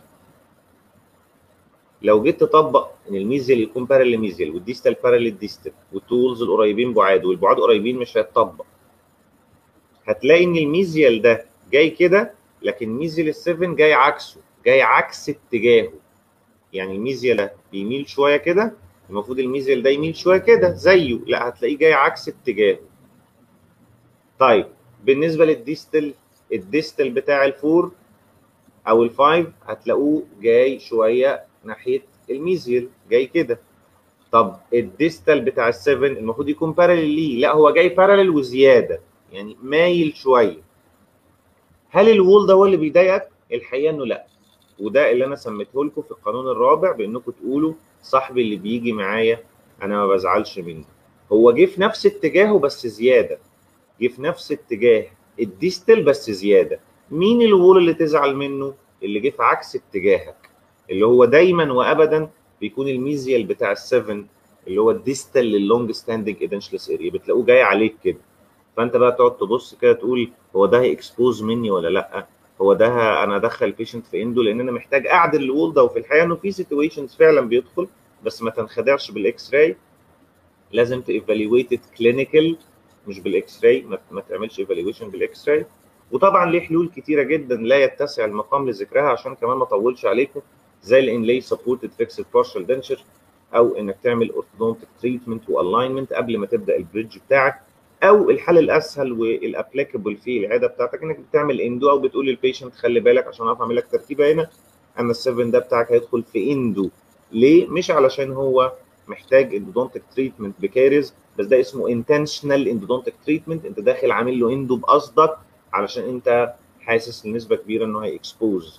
لو جيت تطبق ان الميزيال يكون بارل ميزيال والديستال بارل ديستال والتولز القريبين بعاد والبعاد قريبين مش هيتطبق هتلاقي ان الميزيال ده جاي كده لكن ميزيال ال7 جاي عكسه جاي عكس اتجاهه يعني الميزيال ده بيميل شويه كده المفروض الميزيال ده يميل شويه كده زيه لا هتلاقيه جاي عكس اتجاهه طيب بالنسبه للديستال الديستال بتاع الفور او الفايف هتلاقوه جاي شويه ناحيه الميزيال جاي كده طب الديستال بتاع ال7 المفروض يكون بارلل ليه لا هو جاي بارلل وزياده يعني مايل شويه هل الوول ده هو اللي بيضايقك الحقيقه انه لا وده اللي انا سميته لكم في القانون الرابع بانكم تقولوا صاحبي اللي بيجي معايا انا ما بزعلش منه هو جه في نفس اتجاهه بس زياده جه في نفس اتجاه الديستل بس زياده مين الوول اللي تزعل منه اللي جه في عكس اتجاهك اللي هو دايما وابدا بيكون الميزيال بتاع السفن اللي هو الديستال للونج ستاندنج ايدنشلس اريا بتلاقوه جاي عليك كده فانت بقى تقعد تبص كده تقول هو ده هيكسبوز مني ولا لا هو ده ه- انا ادخل بيشنت في اندو لان انا محتاج اعدل الوول ده وفي الحقيقه انه في سيتويشنز فعلا بيدخل بس ما تنخدعش بالاكس راي لازم تيفالويت كلينيكال مش بالاكس راي ما, ما تعملش ايفالويشن بالاكس راي وطبعا ليه حلول كتيره جدا لا يتسع المقام لذكرها عشان كمان ما اطولش عليكم زي الانلاي سبورتد فيكسد بارشال دنشر او انك تعمل اورثودونتيك تريتمنت والاينمنت قبل ما تبدا البريدج بتاعك او الحل الاسهل والابليكابل في العياده بتاعتك انك بتعمل اندو او بتقول للبيشنت خلي بالك عشان اعرف اعمل لك تركيبه هنا اما السفن ده بتاعك هيدخل في اندو ليه؟ مش علشان هو محتاج اندودونتيك تريتمنت بكارز بس ده اسمه انتشنال اندودونتيك تريتمنت انت داخل عامل له اندو بقصدك علشان انت حاسس لنسبه كبيره انه هيكسبوز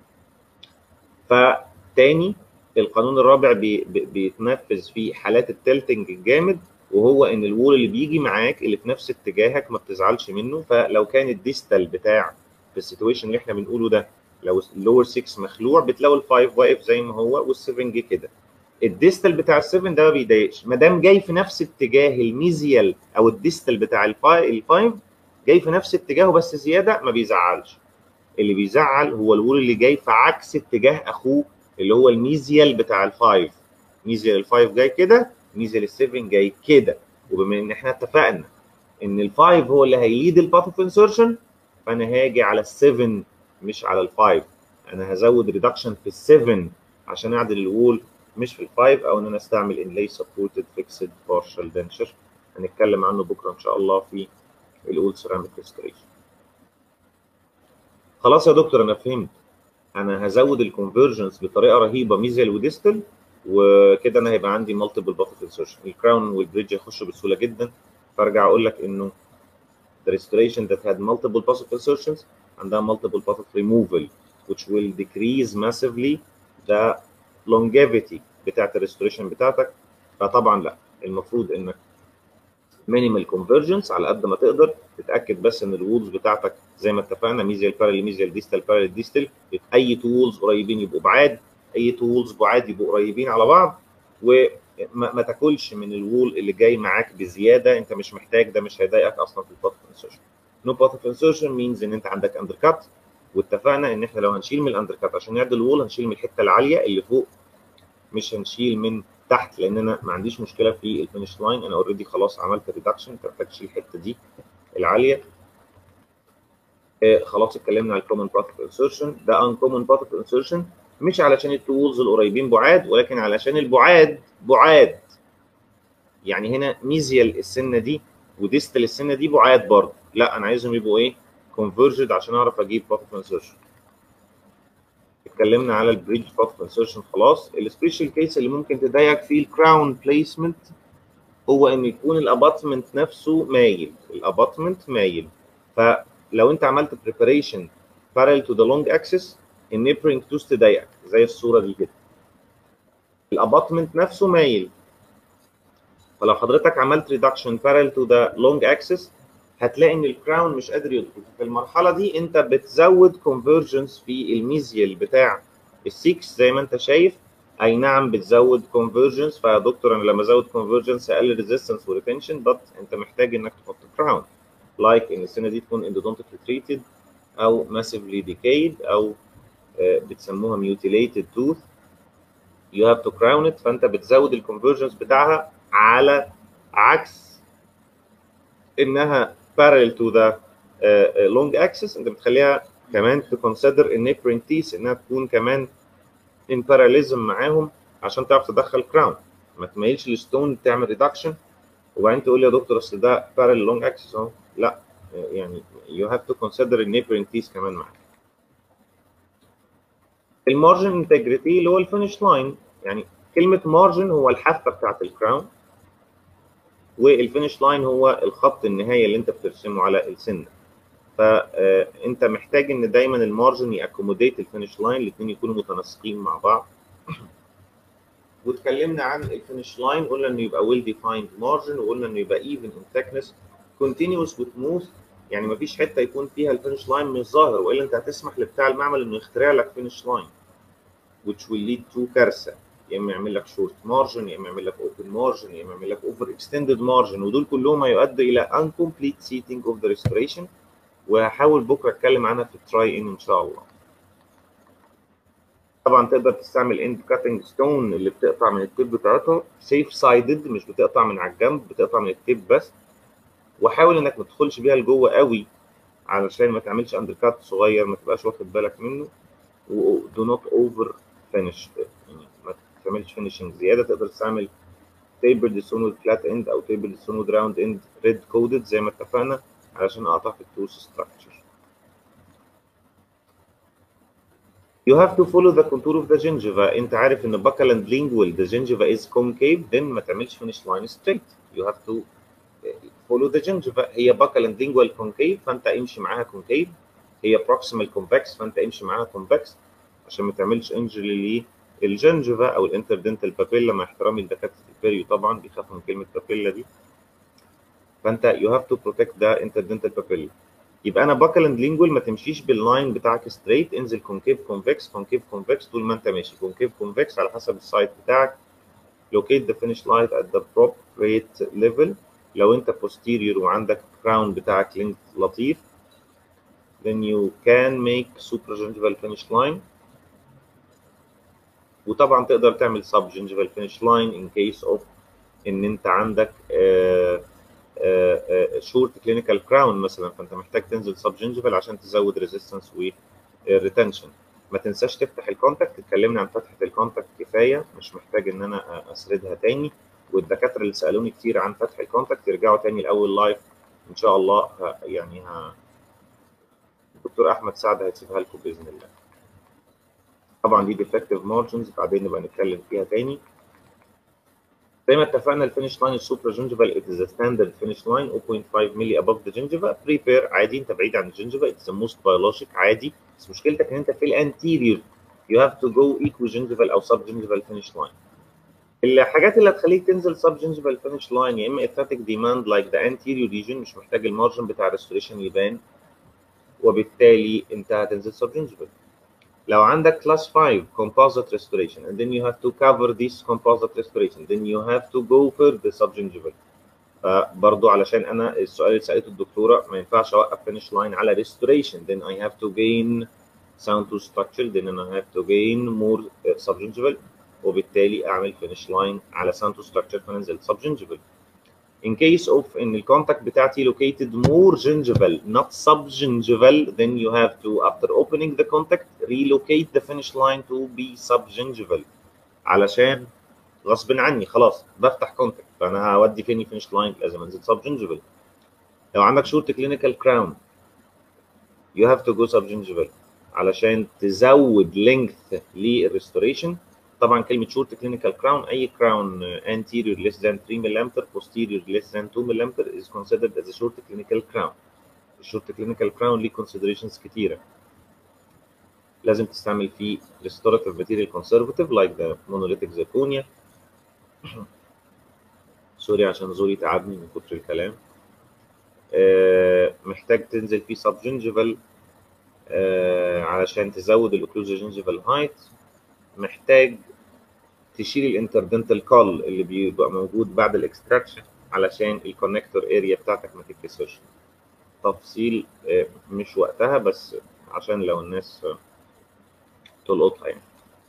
فتاني القانون الرابع بي بي بيتنفذ في حالات التلتنج الجامد وهو ان الوول اللي بيجي معاك اللي في نفس اتجاهك ما بتزعلش منه فلو كان الديستال بتاع في السيتويشن اللي احنا بنقوله ده لو اللور 6 مخلوع بتلاقوا الفايف واقف زي ما هو وال7 جه كده الديستال بتاع ال7 ده ما بيضايقش ما دام جاي في نفس اتجاه الميزيال او الديستال بتاع الفايف جاي في نفس اتجاهه بس زياده ما بيزعلش اللي بيزعل هو الوول اللي جاي في عكس اتجاه اخوه اللي هو الميزيال بتاع الفايف ميزيال الفايف جاي كده ميزيال السيفن جاي كده وبما ان احنا اتفقنا ان الفايف هو اللي هيليد الباث اوف انسرشن فانا هاجي على السيفن مش على الفايف انا هزود ريدكشن في السيفن عشان اعدل الوول مش في الفايف او ان انا استعمل انلاي سبورتد فيكسد بارشال دنشر هنتكلم عنه بكره ان شاء الله في الاول سيراميك ريستوريشن خلاص يا دكتور انا فهمت انا هزود الكونفرجنس بطريقه رهيبه ميزيال وديستال وكده انا هيبقى عندي مالتيبل باث انسرشن الكراون والبريدج هيخشوا بسهوله جدا فارجع اقول لك انه the restoration that had multiple path of insertions عندها multiple path of removal which will decrease massively the longevity بتاعت الريستوريشن بتاعتك فطبعا لا المفروض انك مينيمال كونفرجنس على قد ما تقدر تتاكد بس ان الوولز بتاعتك زي ما اتفقنا ميزيال بارل ميزيال ديستال بارل ديستال اي تولز قريبين يبقوا بعاد اي تولز بعاد يبقوا قريبين على بعض وما ما تاكلش من الوول اللي جاي معاك بزياده انت مش محتاج ده مش هيضايقك اصلا في الباث اوف انسرشن نو باث اوف انسرشن مينز ان انت عندك اندر كات واتفقنا ان احنا لو هنشيل من الاندر كات عشان نعدل الوول هنشيل من الحته العاليه اللي فوق مش هنشيل من تحت لان انا ما عنديش مشكله في الفينش لاين انا اوريدي خلاص عملت ريدكشن انت محتاج تشيل الحته دي العاليه آه خلاص اتكلمنا على الكومن باث اوف انسرشن ده ان كومن باث اوف انسرشن مش علشان التولز القريبين بعاد ولكن علشان البعاد بعاد يعني هنا ميزيال السنه دي وديستال السنه دي بعاد برضه لا انا عايزهم يبقوا ايه كونفرجد عشان اعرف اجيب باث اوف انسرشن اتكلمنا على البريدج باث انسرشن خلاص السبيشال كيس اللي ممكن تضايقك فيه الكراون بليسمنت هو ان يكون الاباتمنت نفسه مايل الاباتمنت مايل فلو انت عملت بريباريشن parallel to the long axis النيبرنج توس تضايقك زي الصوره دي كده الاباتمنت نفسه مايل فلو حضرتك عملت ريدكشن parallel to the long axis هتلاقي ان الكراون مش قادر يدخل في المرحله دي انت بتزود كونفرجنس في الميزيال بتاع السيكس زي ما انت شايف اي نعم بتزود كونفرجنس فيا دكتور انا لما ازود كونفرجنس اقلل ريزيستنس وريتنشن بس انت محتاج انك تحط كراون لايك ان السنه دي تكون اندودونتيكلي تريتد او ماسيفلي ديكيد او بتسموها ميوتيليتد توث يو هاف تو كراون ات فانت بتزود الكونفرجنس بتاعها على عكس انها parallel to the uh, long axis انت بتخليها كمان تكونسيدر النيبرنج تيس انها تكون كمان in parallelism معاهم عشان تعرف تدخل كراون ما تميلش الستون تعمل ريدكشن وبعدين تقول لي يا دكتور اصل ده parallel long axis اهو لا يعني you have to consider النيبرنج تيس كمان معاك المارجن انتجريتي اللي هو الفينش لاين يعني كلمه مارجن هو الحافه بتاعت الكراون والفينش لاين هو الخط النهائي اللي انت بترسمه على السنه فانت محتاج ان دايما المارجن ياكوموديت الفينش لاين الاثنين يكونوا متناسقين مع بعض واتكلمنا عن الفينش لاين قلنا انه يبقى ويل ديفايند مارجن وقلنا انه يبقى ايفن ان ثيكنس كونتينوس وسموث يعني مفيش حته يكون فيها الفينش لاين مش ظاهر والا انت هتسمح لبتاع المعمل انه يخترع لك فينش لاين which will lead to كارثه يا اما يعمل لك شورت مارجن يا اما يعمل لك اوبن مارجن يا اما يعمل لك اوفر اكستندد مارجن ودول كلهم هيؤدي الى incomplete seating of the restoration وهحاول بكره اتكلم عنها في التراي ان ان شاء الله طبعا تقدر تستعمل اند كاتنج ستون اللي بتقطع من التيب بتاعتها سيف سايدد مش بتقطع من على الجنب بتقطع من التيب بس وحاول انك ما تدخلش بيها لجوه قوي علشان ما تعملش اندر كات صغير ما تبقاش واخد بالك منه ودو نوت اوفر فينش يعني ما تعملش فينشنج زياده تقدر تستعمل تيبرد ستون وذ فلات اند او تيبرد ستون وذ راوند اند ريد كودد زي ما اتفقنا علشان اقطع في التوث ستراكشر You have to follow the contour of the gingiva. انت عارف ان buccal and lingual the gingiva is concave then ما تعملش finish line straight. You have to follow the gingiva. هي buccal and lingual concave فانت امشي معاها concave. هي proximal convex فانت امشي معاها convex عشان ما تعملش injury للجنجفا او الانتردنتال بابيلا مع احترامي لدكاتره البيريو طبعا بيخافوا من كلمه بابيلا دي. فانت you have to protect the interdental papilla. يبقى انا باكل اند لينجوال ما تمشيش باللاين بتاعك ستريت انزل كونكيف كونفكس كونكيف كونفكس طول ما انت ماشي كونكيف كونفكس على حسب السايت بتاعك locate the finish line at the appropriate level لو انت posterior وعندك crown بتاعك length لطيف then you can make supragingival finish line وطبعا تقدر تعمل subgingival finish line in case of ان انت عندك uh, شورت كلينيكال كراون مثلا فانت محتاج تنزل سب جنجفال عشان تزود ريزيستنس وريتنشن ما تنساش تفتح الكونتاكت اتكلمنا عن فتحه الكونتاكت كفايه مش محتاج ان انا اسردها تاني والدكاتره اللي سالوني كتير عن فتح الكونتاكت يرجعوا تاني الاول لايف ان شاء الله يعني ها الدكتور احمد سعد هيسيبها لكم باذن الله طبعا دي ديفكتيف مارجنز بعدين نبقى نتكلم فيها تاني زي ما اتفقنا الفينش لاين السوبرا جنجفال it is a standard finish line 0.5 ملي above the gingiva prepare عادي انت بعيد عن الجنجفا it's the most biologic عادي بس مشكلتك ان انت في الانتيريور you have to go equal gingival او sub gingival finish line الحاجات اللي هتخليك تنزل sub gingival finish line يا اما aesthetic demand like the anterior region مش محتاج المارجن بتاع restoration يبان وبالتالي انت هتنزل sub gingival لو عندك class 5 composite restoration and then you have to cover this composite restoration then you have to go further subgingival فبرضه علشان انا السؤال اللي سالته الدكتوره ما ينفعش اوقف finish line على restoration then I have to gain sound to structure then I have to gain more subgingival وبالتالي اعمل finish line على sound to structure فننزل subgingival in case of ان الكونتاكت بتاعتي located more gingival not subgingival then you have to after opening the contact relocate the finish line to be subgingival علشان غصب عني خلاص بفتح كونتاكت فانا هودي فيني فينش لاين لازم انزل subgingival لو عندك شورت كلينيكال كراون you have to go subgingival علشان تزود لينث للريستوريشن طبعا كلمه شورت كلينيكال كراون اي كراون anterior less than 3 ملم posterior less than 2 ملم is considered as a short clinical crown الشورت كلينيكال كراون ليه considerations كتيره لازم تستعمل فيه restorative material conservative like the monolithic zirconia سوري عشان زوري تعبني من كتر الكلام آه محتاج تنزل فيه سب جنجيفال آه علشان تزود الاوكلوزال جنجيفال هايت محتاج تشيل الانتردنتال كول اللي بيبقى موجود بعد الاكستراكشن علشان الكونكتور اريا بتاعتك ما تتكسرش تفصيل آه مش وقتها بس عشان لو الناس تلقطها يعني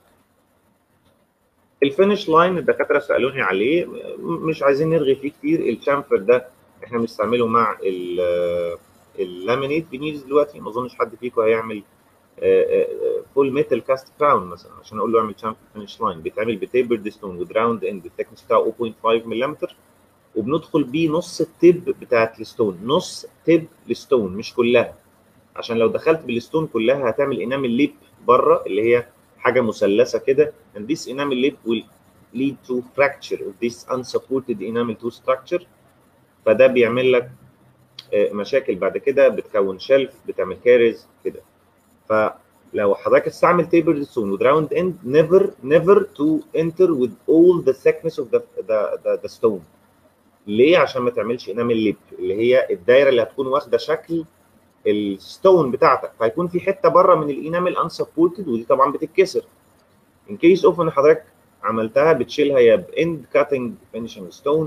الفينش لاين الدكاتره سالوني عليه مش عايزين نرغي فيه كتير الشامفر ده احنا بنستعمله مع اللامينيت فينيرز دلوقتي ما اظنش حد فيكم هيعمل فول ميتال كاست كراون مثلا عشان اقول له اعمل شامفر فينش لاين بيتعمل بتيبر ستون وذ راوند اند الثيكنس بتاعه 0.5 ملم وبندخل بيه نص التيب بتاعت الستون نص تيب الستون مش كلها عشان لو دخلت بالستون كلها هتعمل انامل ليب بره اللي هي حاجه مثلثه كده and this enamel lip will lead to fracture of this unsupported enamel tooth structure فده بيعمل لك مشاكل بعد كده بتكون شلف بتعمل كارز كده فلو حضرتك تستعمل تيبر ستون with round end never never to enter with all the thickness of the the, the, the stone ليه عشان ما تعملش انامل ليب اللي هي الدايره اللي هتكون واخده شكل الستون بتاعتك فهيكون في حته بره من الانامل unsupported ودي طبعا بتتكسر ان كيس اوف ان حضرتك عملتها بتشيلها يا باند كاتنج فينيشنج ستون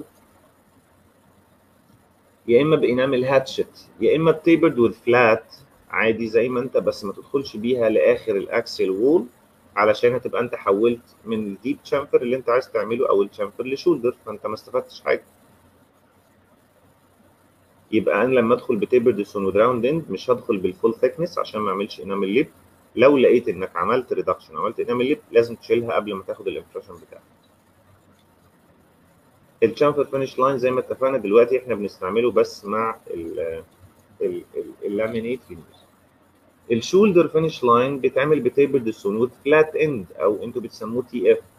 يا اما بانامل هاتشت يا اما بتيبرد وذ فلات عادي زي ما انت بس ما تدخلش بيها لاخر الاكسل وول علشان هتبقى انت حولت من الديب تشامفر اللي انت عايز تعمله او التشامفر لشولدر فانت ما استفدتش حاجه يبقى انا لما ادخل بتيبرد ستون وذ راوند اند مش هدخل بالفول ثيكنس عشان ما اعملش انامل ليب لو لقيت انك عملت ريدكشن عملت انامل ليب لازم تشيلها قبل ما تاخد الامبريشن بتاعك الشامفر فينش لاين زي ما اتفقنا دلوقتي احنا بنستعمله بس مع اللامينيت فينيرز الشولدر فينش لاين بيتعمل بتيبرد ستون وذ فلات اند او انتوا بتسموه تي اف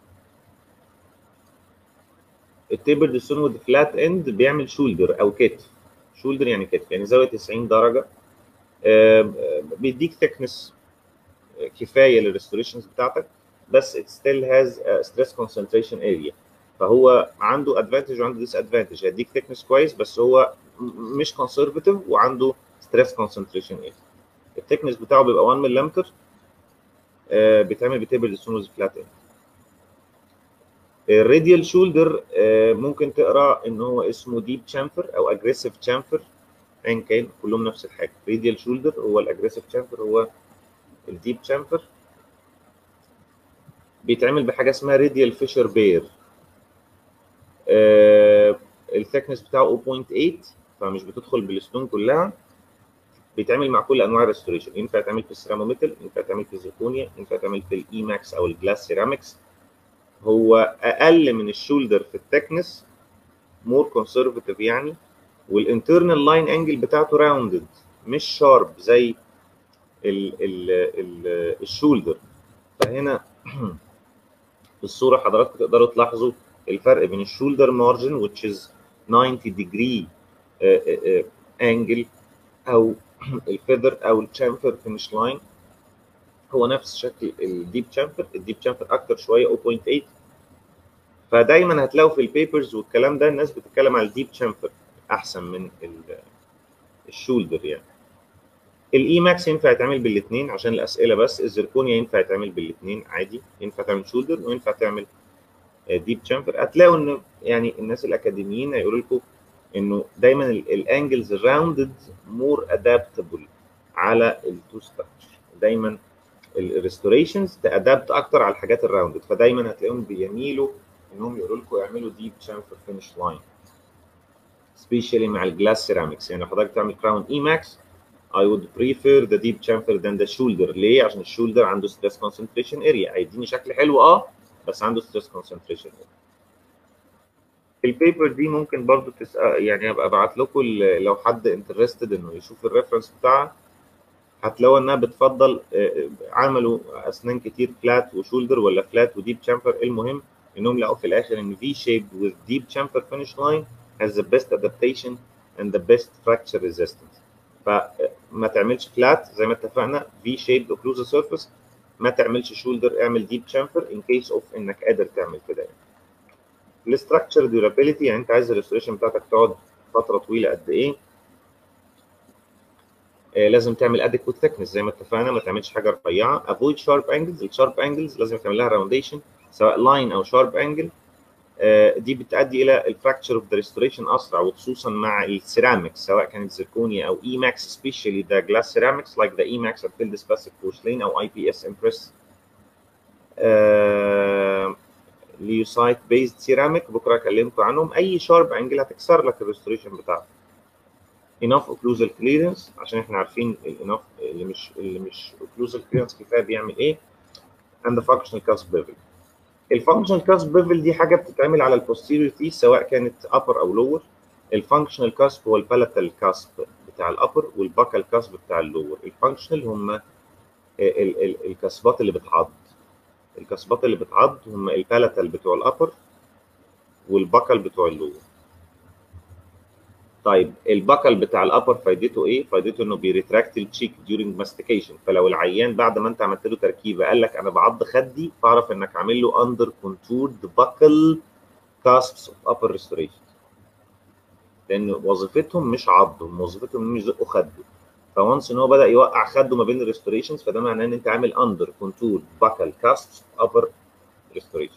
التيبرد ستون وذ فلات اند بيعمل شولدر او كتف شولدر يعني كتف يعني زاويه 90 درجه بيديك ثيكنس كفايه للريستوريشنز بتاعتك بس it still has a stress concentration area فهو عنده ادفانتج وعنده ديس ادفانتج هيديك ثيكنس كويس بس هو مش كونسرفتيف وعنده ستريس كونسنتريشن اريا الثيكنس بتاعه بيبقى 1 ملم بيتعمل بتيبل ستونز فلات اند الراديال شولدر ممكن تقرا ان هو اسمه ديب تشامفر او اجريسيف تشامفر ايا كان كلهم نفس الحاجه راديال شولدر هو الاجريسيف تشامفر هو الديب تشامفر بيتعمل بحاجه اسمها راديال فيشر بير آه الثيكنس بتاعه 0.8 فمش بتدخل بالستون كلها بيتعمل مع كل انواع الريستوريشن ينفع يتعمل في السيراموميتال ينفع يتعمل في الزيركونيا ينفع يتعمل في الاي ماكس او الجلاس سيراميكس هو اقل من الشولدر في الثيكنس مور كونسرفتيف يعني والانترنال لاين انجل بتاعته راوندد مش شارب زي ال ال ال الشولدر فهنا في الصوره حضراتكم تقدروا تلاحظوا الفرق بين الشولدر مارجن which is 90 degree انجل او الفيذر او الشامفر فينش لاين هو نفس شكل الديب شامفر الديب شامفر اكتر شويه 0.8 فدايما هتلاقوا في البيبرز والكلام ده الناس بتتكلم على الديب شامفر احسن من الشولدر يعني الاي ماكس ينفع يتعمل بالاثنين عشان الاسئله بس الزركونيا ينفع يتعمل بالاثنين عادي ينفع تعمل شولدر وينفع تعمل ديب شامفر هتلاقوا ان يعني الناس الاكاديميين هيقولوا لكم انه دايما الانجلز راوندد مور ادابتبل على التو ستراكشر دايما الريستوريشنز تادابت اكتر على الحاجات الراوندد فدايما هتلاقيهم بيميلوا انهم يقولوا لكم اعملوا ديب شامفر فينش لاين سبيشالي مع الجلاس سيراميكس يعني لو حضرتك تعمل كراون اي ماكس I would prefer the deep chamfer than the shoulder ليه؟ عشان الشولدر عنده stress concentration area هيديني شكل حلو اه بس عنده stress concentration area. البيبر دي ممكن برضو تسأل يعني ابقى ابعت لكم لو حد انترستد انه يشوف الريفرنس بتاعها هتلاقوا انها بتفضل عملوا اسنان كتير فلات وشولدر ولا فلات وديب شامفر المهم انهم لقوا في الاخر ان في شيب with deep chamfer finish line has the best adaptation and the best fracture resistance فما تعملش فلات زي ما اتفقنا في شيب occlusal surface ما تعملش شولدر اعمل ديب شامفر in case of انك قادر تعمل كده يعني الاستراكشر ديورابيلتي يعني انت عايز الريستوريشن بتاعتك تقعد فتره طويله قد ايه آه لازم تعمل اديكوت ثيكنس زي ما اتفقنا ما تعملش حاجه رفيعه افويد شارب انجلز الشارب انجلز لازم تعمل لها راونديشن سواء لاين او شارب انجل آه دي بتؤدي الى الفراكتشر اوف ذا ريستوريشن اسرع وخصوصا مع السيراميكس سواء كانت زركونيا او اي ماكس سبيشالي ذا جلاس سيراميكس لايك ذا اي ماكس ات فيلد سباسيك بورسلين او اي بي اس امبريس ليوسايت بيزد سيراميك بكره اكلمكم عنهم اي شارب انجل هتكسر لك الريستوريشن بتاعته enough occlusal clearance عشان احنا عارفين الانف اللي مش اللي مش occlusal clearance كفايه بيعمل ايه and the functional cusp bevel الفانكشنال كاسب بيفل دي حاجه بتتعمل على البوستيريور تي سواء كانت ابر او لور الفانكشنال كاسب هو البالاتال كاسب بتاع الابر والباكال كاسب بتاع اللور الفانكشنال هم الكاسبات اللي بتعض الكاسبات اللي بتعض هم البالاتال بتوع الابر والباكال بتوع اللور طيب البكل بتاع الابر فايدته ايه؟ فايدته انه بيريتراكت التشيك ديورنج ماستيكيشن فلو العيان بعد ما انت عملت له تركيبه قال لك انا بعض خدي فاعرف انك عامل له اندر كونتورد بكل كاسبس اوف ابر ريستوريشن لان وظيفتهم مش عضهم وظيفتهم انهم يزقوا خده فونس ان هو بدا يوقع خده ما بين الريستوريشنز فده معناه ان انت عامل اندر كونتورد بكل كاسبس اوف ابر ريستوريشن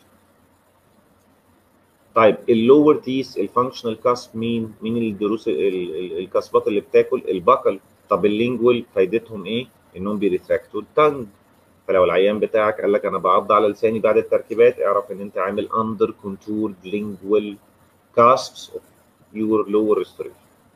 طيب اللور تيس الفانكشنال كاسب مين؟ مين الدروس الكاسبات اللي بتاكل؟ البكل طب اللينجوال فايدتهم ايه؟ انهم بيريتراكتوا التنج فلو العيان بتاعك قال لك انا بعض على لساني بعد التركيبات اعرف ان انت عامل اندر كونتور لينجوال كاسبس اوف يور لور ريستوريشن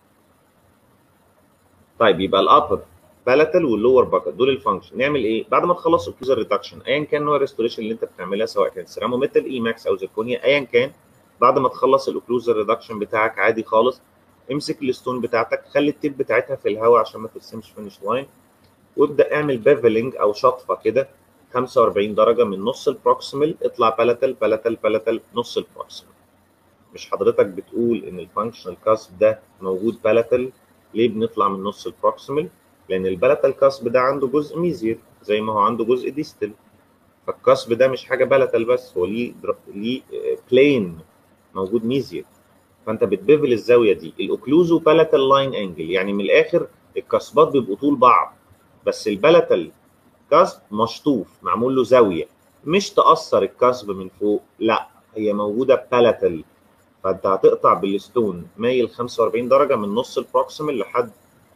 طيب يبقى الابر بالاتال واللور باكت دول الفانكشن نعمل ايه؟ بعد ما تخلص اوكلوزال ريدكشن ايا كان نوع الريستوريشن اللي انت بتعملها سواء كانت سيراموميتال اي ماكس او زيركونيا ايا كان بعد ما تخلص الاوكلوزال ريدكشن بتاعك عادي خالص امسك الستون بتاعتك خلي التيب بتاعتها في الهواء عشان ما ترسمش فينش لاين وابدا اعمل بيفلنج او شطفه كده 45 درجه من نص البروكسيمال اطلع بالاتال بالاتال بالاتال نص البروكسيمال مش حضرتك بتقول ان الفانكشنال كاسب ده موجود بالاتال ليه بنطلع من نص البروكسيمال لان البالاتال كاسب ده عنده جزء ميزير زي ما هو عنده جزء ديستل فالكاسب ده مش حاجه بالاتال بس هو ليه ليه بلين موجود ميزير فانت بتبيفل الزاويه دي الاوكلوزو بالاتال لاين انجل يعني من الاخر الكاسبات بيبقوا طول بعض بس البالاتال كاسب مشطوف معمول له زاويه مش تاثر الكاسب من فوق لا هي موجوده بالاتال فانت هتقطع بالستون مايل 45 درجه من نص البروكسيمال لحد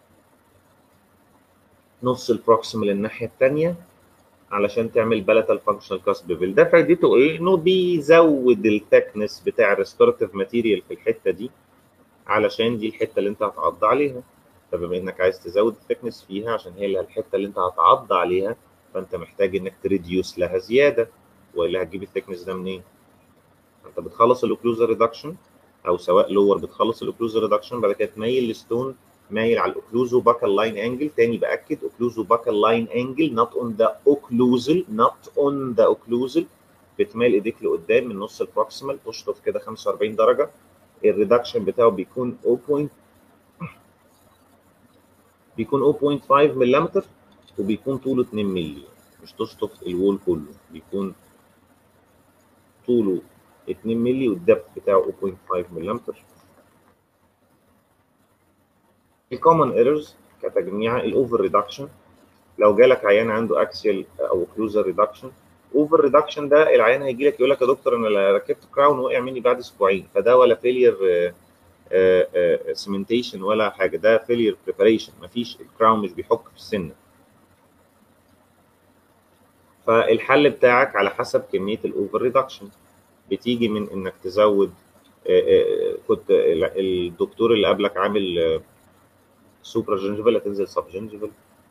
نص البروكسيمال الناحيه الثانيه علشان تعمل بالاتال فانكشنال كاسب بيفل ده فايدته ايه؟ انه بيزود الثكنس بتاع الريستورتيف ماتيريال في الحته دي علشان دي الحته اللي انت هتعض عليها فبما انك عايز تزود الثكنس فيها عشان هي الحته اللي انت هتعض عليها فانت محتاج انك تريديوس لها زياده والا هتجيب الثكنس ده منين؟ انت بتخلص الاوكلوزال ريدكشن او سواء لور بتخلص الاوكلوزال ريدكشن بعد كده تميل الستون مايل على الاوكلوزو باكال لاين انجل تاني باكد اوكلوزو باكال لاين انجل نوت اون ذا اوكلوزل نوت اون ذا اوكلوزل بتميل ايديك لقدام من نص البروكسيمال تشطف كده 45 درجه الريدكشن بتاعه بيكون 0. بيكون 0.5 ملم وبيكون طوله 2 مللي مش تشطف الوول كله بيكون طوله 2 مللي والدبث بتاعه 0.5 ملم الكومن ايرورز كتجميع الاوفر ريدكشن لو جالك عيان عنده اكسيال او اوكلوزال ريدكشن اوفر ريدكشن ده العيان هيجي لك يقول لك يا دكتور انا ركبت كراون وقع مني بعد اسبوعين فده ولا فيلير سيمنتيشن ولا حاجه ده فيلير بريباريشن مفيش الكراون مش بيحك في السنه فالحل بتاعك على حسب كميه الاوفر ريدكشن بتيجي من انك تزود كنت الدكتور اللي قبلك عامل سوبرا جنجفال هتنزل سب جنجفال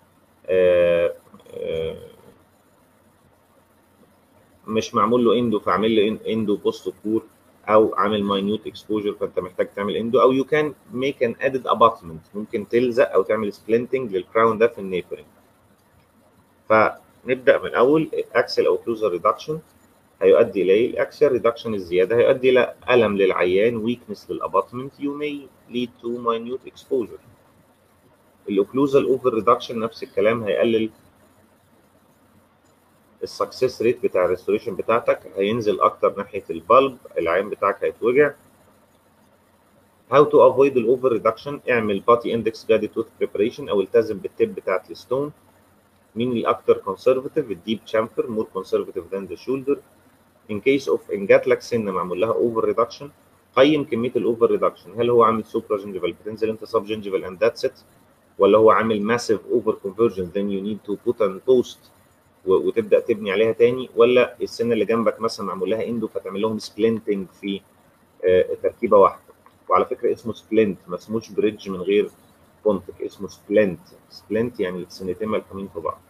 مش معمول له اندو فاعمل له اندو بوست كور او عامل ماينيوت اكسبوجر فانت محتاج تعمل اندو او يو كان ميك ان ادد اباتمنت ممكن تلزق او تعمل سبلنتنج للكراون ده في النيبرنج فنبدا من اول اكسل او كلوزر ريدكشن هيؤدي الى ايه؟ الاكسل ريدكشن الزياده هيؤدي الى الم للعيان ويكنس للاباتمنت يو ماي ليد تو ماينيوت اكسبوجر الاوكلوزال اوفر ريدكشن نفس الكلام هيقلل السكسس ريت بتاع الريستوريشن بتاعتك هينزل اكتر ناحيه البلب العين بتاعك هيتوجع How to avoid الاوفر ريدكشن اعمل باتي اندكس جادي توث بريباريشن او التزم بالتب بتاعت الستون مين الاكتر كونسرفتيف الديب تشامفر مور كونسرفتيف ذان ذا شولدر ان كيس اوف ان جات لك سنه معمول لها اوفر ريدكشن قيم كميه الاوفر ريدكشن هل هو عامل سوبرا جنجيفال بتنزل انت سب جنجيفال اند ذاتس ات ولا هو عامل ماسيف اوفر كونفرجن then you need to put on post وتبدا تبني عليها تاني ولا السنه اللي جنبك مثلا معمول لها اندو فتعمل لهم سبلنتنج في تركيبه واحده وعلى فكره اسمه سبلنت ما اسموش بريدج من غير بونتك اسمه سبلنت سبلنت يعني السنتين ملحومين في بعض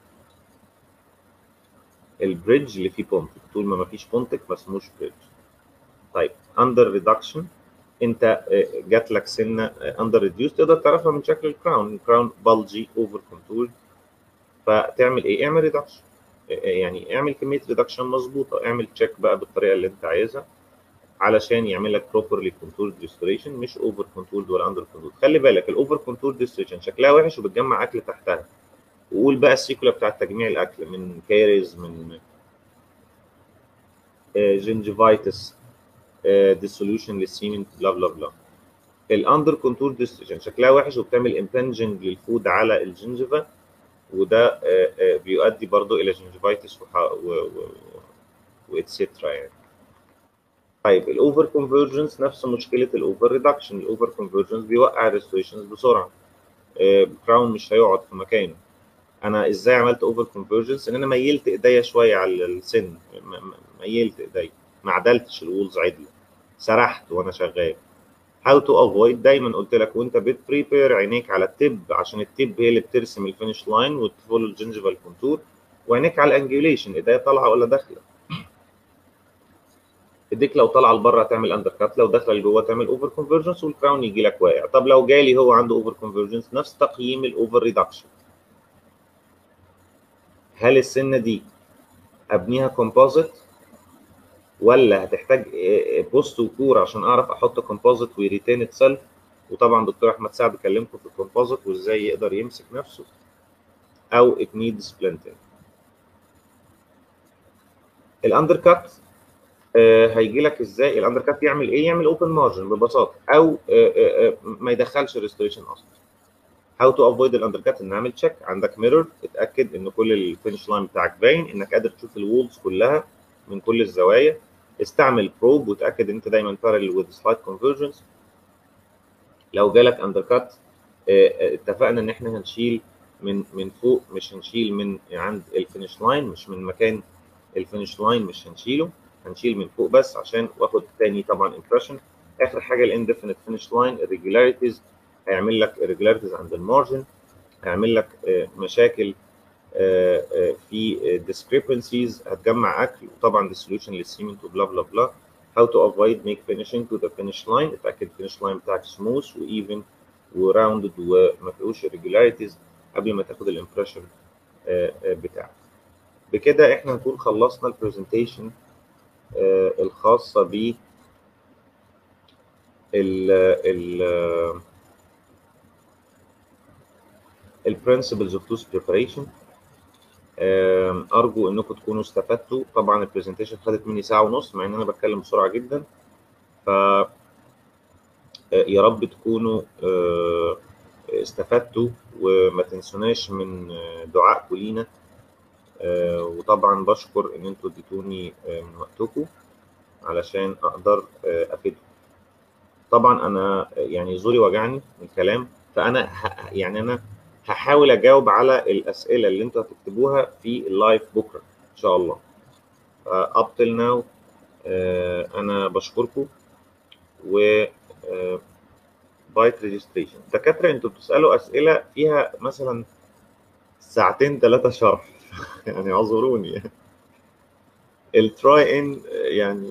البريدج اللي فيه بونتك طول ما ما فيش بونتك ما اسموش بريدج طيب اندر ريدكشن انت جات لك سنه اندر ريديوس تقدر تعرفها من شكل الكراون الكراون بلجي اوفر كونتور فتعمل ايه اعمل ريدكشن يعني اعمل كميه ريدكشن مظبوطه اعمل تشيك بقى بالطريقه اللي انت عايزها علشان يعمل لك بروبرلي كونتور ديستوريشن مش اوفر كونتور ولا اندر كونتور خلي بالك الاوفر كونتور ديستوريشن شكلها وحش وبتجمع اكل تحتها وقول بقى السيكولا بتاعت تجميع الاكل من كاريز من جنجيفايتس ديسوليوشن للسيمنت بلا بلا بلا الاندر كونتور ديستوريشن شكلها وحش وبتعمل امبنجنج للفود على الجنجفا وده بيؤدي برضو الى جنجيفايتس واتسترا يعني طيب الاوفر كونفرجنس نفس مشكله الاوفر ريدكشن الاوفر كونفرجنس بيوقع الريستوريشنز بسرعه كراون مش هيقعد في مكانه انا ازاي عملت اوفر كونفرجنس ان انا ميلت ايديا شويه على السن ميلت ايديا ما عدلتش الوولز عدله سرحت وانا شغال هاو تو افويد دايما قلت لك وانت بتبريبير عينيك على التب عشان التب هي اللي بترسم الفينش لاين وتفولو الجنجيفال كونتور وعينيك على الانجيوليشن ايديا طالعه ولا داخله ايديك لو طالعه لبره هتعمل اندر كات لو داخله لجوه تعمل اوفر كونفرجنس والكراون يجي لك واقع طب لو جالي هو عنده اوفر كونفرجنس نفس تقييم الاوفر ريدكشن هل السنه دي ابنيها كومبوزيت ولا هتحتاج بوست وكور عشان اعرف احط كومبوزيت ويريتين اتسلف وطبعا دكتور احمد سعد كلمكم في الكومبوزيت وازاي يقدر يمسك نفسه او ات نيد سبلنتنج الاندر كات هيجي لك ازاي الاندر كات يعمل ايه يعمل اوبن مارجن ببساطه او آه آه ما يدخلش ريستوريشن اصلا هاو تو افويد الاندر كات ان اعمل تشيك عندك ميرور اتاكد ان كل الفينش لاين بتاعك باين انك قادر تشوف الوولز كلها من كل الزوايا استعمل بروب وتاكد ان انت دايما بارل وذ سلايد كونفرجنس لو جالك اندر كات اتفقنا ان احنا هنشيل من من فوق مش هنشيل من عند الفينش لاين مش من مكان الفينش لاين مش هنشيله هنشيل من فوق بس عشان واخد تاني طبعا امبريشن اخر حاجه الاندفينيت فينش لاين الريجولاريتيز هيعمل لك irregularities عند المارجن هيعمل لك مشاكل في discrepancies هتجمع اكل وطبعا dissolution للسيمنت وبلا بلا بلا how to avoid make finishing to the finish line اتاكد الفينش لاين بتاعك smooth وايفن وراوندد وما فيهوش irregularities قبل ما تاخد الامبريشن بتاعك بكده احنا نكون خلصنا البرزنتيشن الخاصه ب ال ال البرنسبلز اوف توث بريباريشن ارجو انكم تكونوا استفدتوا طبعا البرزنتيشن خدت مني ساعه ونص مع ان انا بتكلم بسرعه جدا ف يا رب تكونوا استفدتوا وما تنسوناش من دعائكم لينا وطبعا بشكر ان انتوا اديتوني من وقتكم علشان اقدر افيدكم طبعا انا يعني زوري وجعني من الكلام فانا يعني انا هحاول اجاوب على الاسئله اللي انتوا هتكتبوها في اللايف بكره ان شاء الله اب تل ناو انا بشكركم و بايت ريجستريشن دكاتره انتوا بتسالوا اسئله فيها مثلا ساعتين ثلاثه شرح يعني اعذروني التراي ان يعني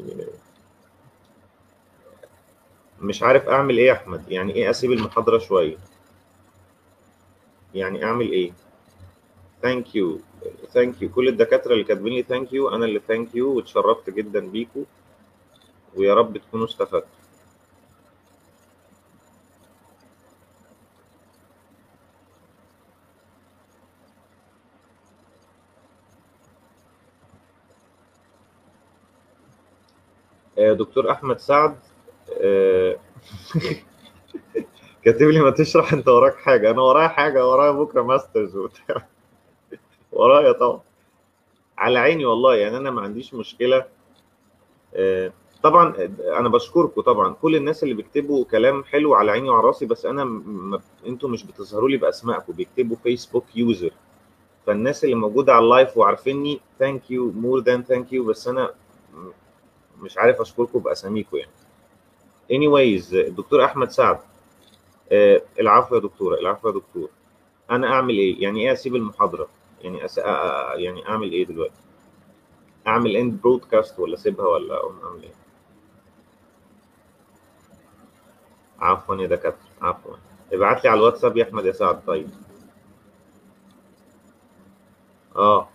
مش عارف اعمل ايه يا احمد يعني ايه اسيب المحاضره شويه يعني اعمل ايه ثانك يو ثانك يو كل الدكاتره اللي كاتبين لي ثانك يو انا اللي ثانك يو واتشرفت جدا بيكم ويا رب تكونوا استفدتوا آه، دكتور احمد سعد آه، كاتب لي ما تشرح انت وراك حاجه انا ورايا حاجه ورايا بكره ماسترز وبتاع ورايا طبعا على عيني والله يعني انا ما عنديش مشكله آه، طبعا انا بشكركم طبعا كل الناس اللي بيكتبوا كلام حلو على عيني وعلى راسي بس انا م... انتوا مش بتظهروا لي باسمائكم بيكتبوا فيسبوك يوزر فالناس اللي موجوده على اللايف وعارفيني ثانك يو مور ذان ثانك يو بس انا مش عارف اشكركم باساميكم يعني anyways الدكتور احمد سعد آه العفو يا دكتوره العفو يا دكتور انا اعمل ايه يعني ايه اسيب المحاضره يعني أس... يعني اعمل ايه دلوقتي اعمل اند برودكاست ولا اسيبها ولا اعمل ايه عفوا يا دكاتره عفوا ابعت لي على الواتساب يا احمد يا سعد طيب اه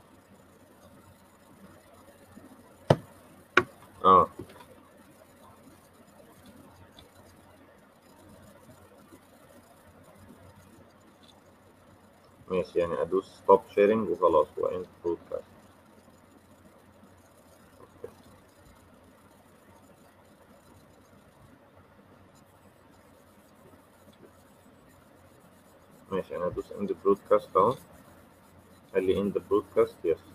اه ماشي يعني ادوس ستوب شيرنج وخلاص واند برودكاست ماشي انا ادوس اند برودكاست اهو قال لي اند برودكاست يس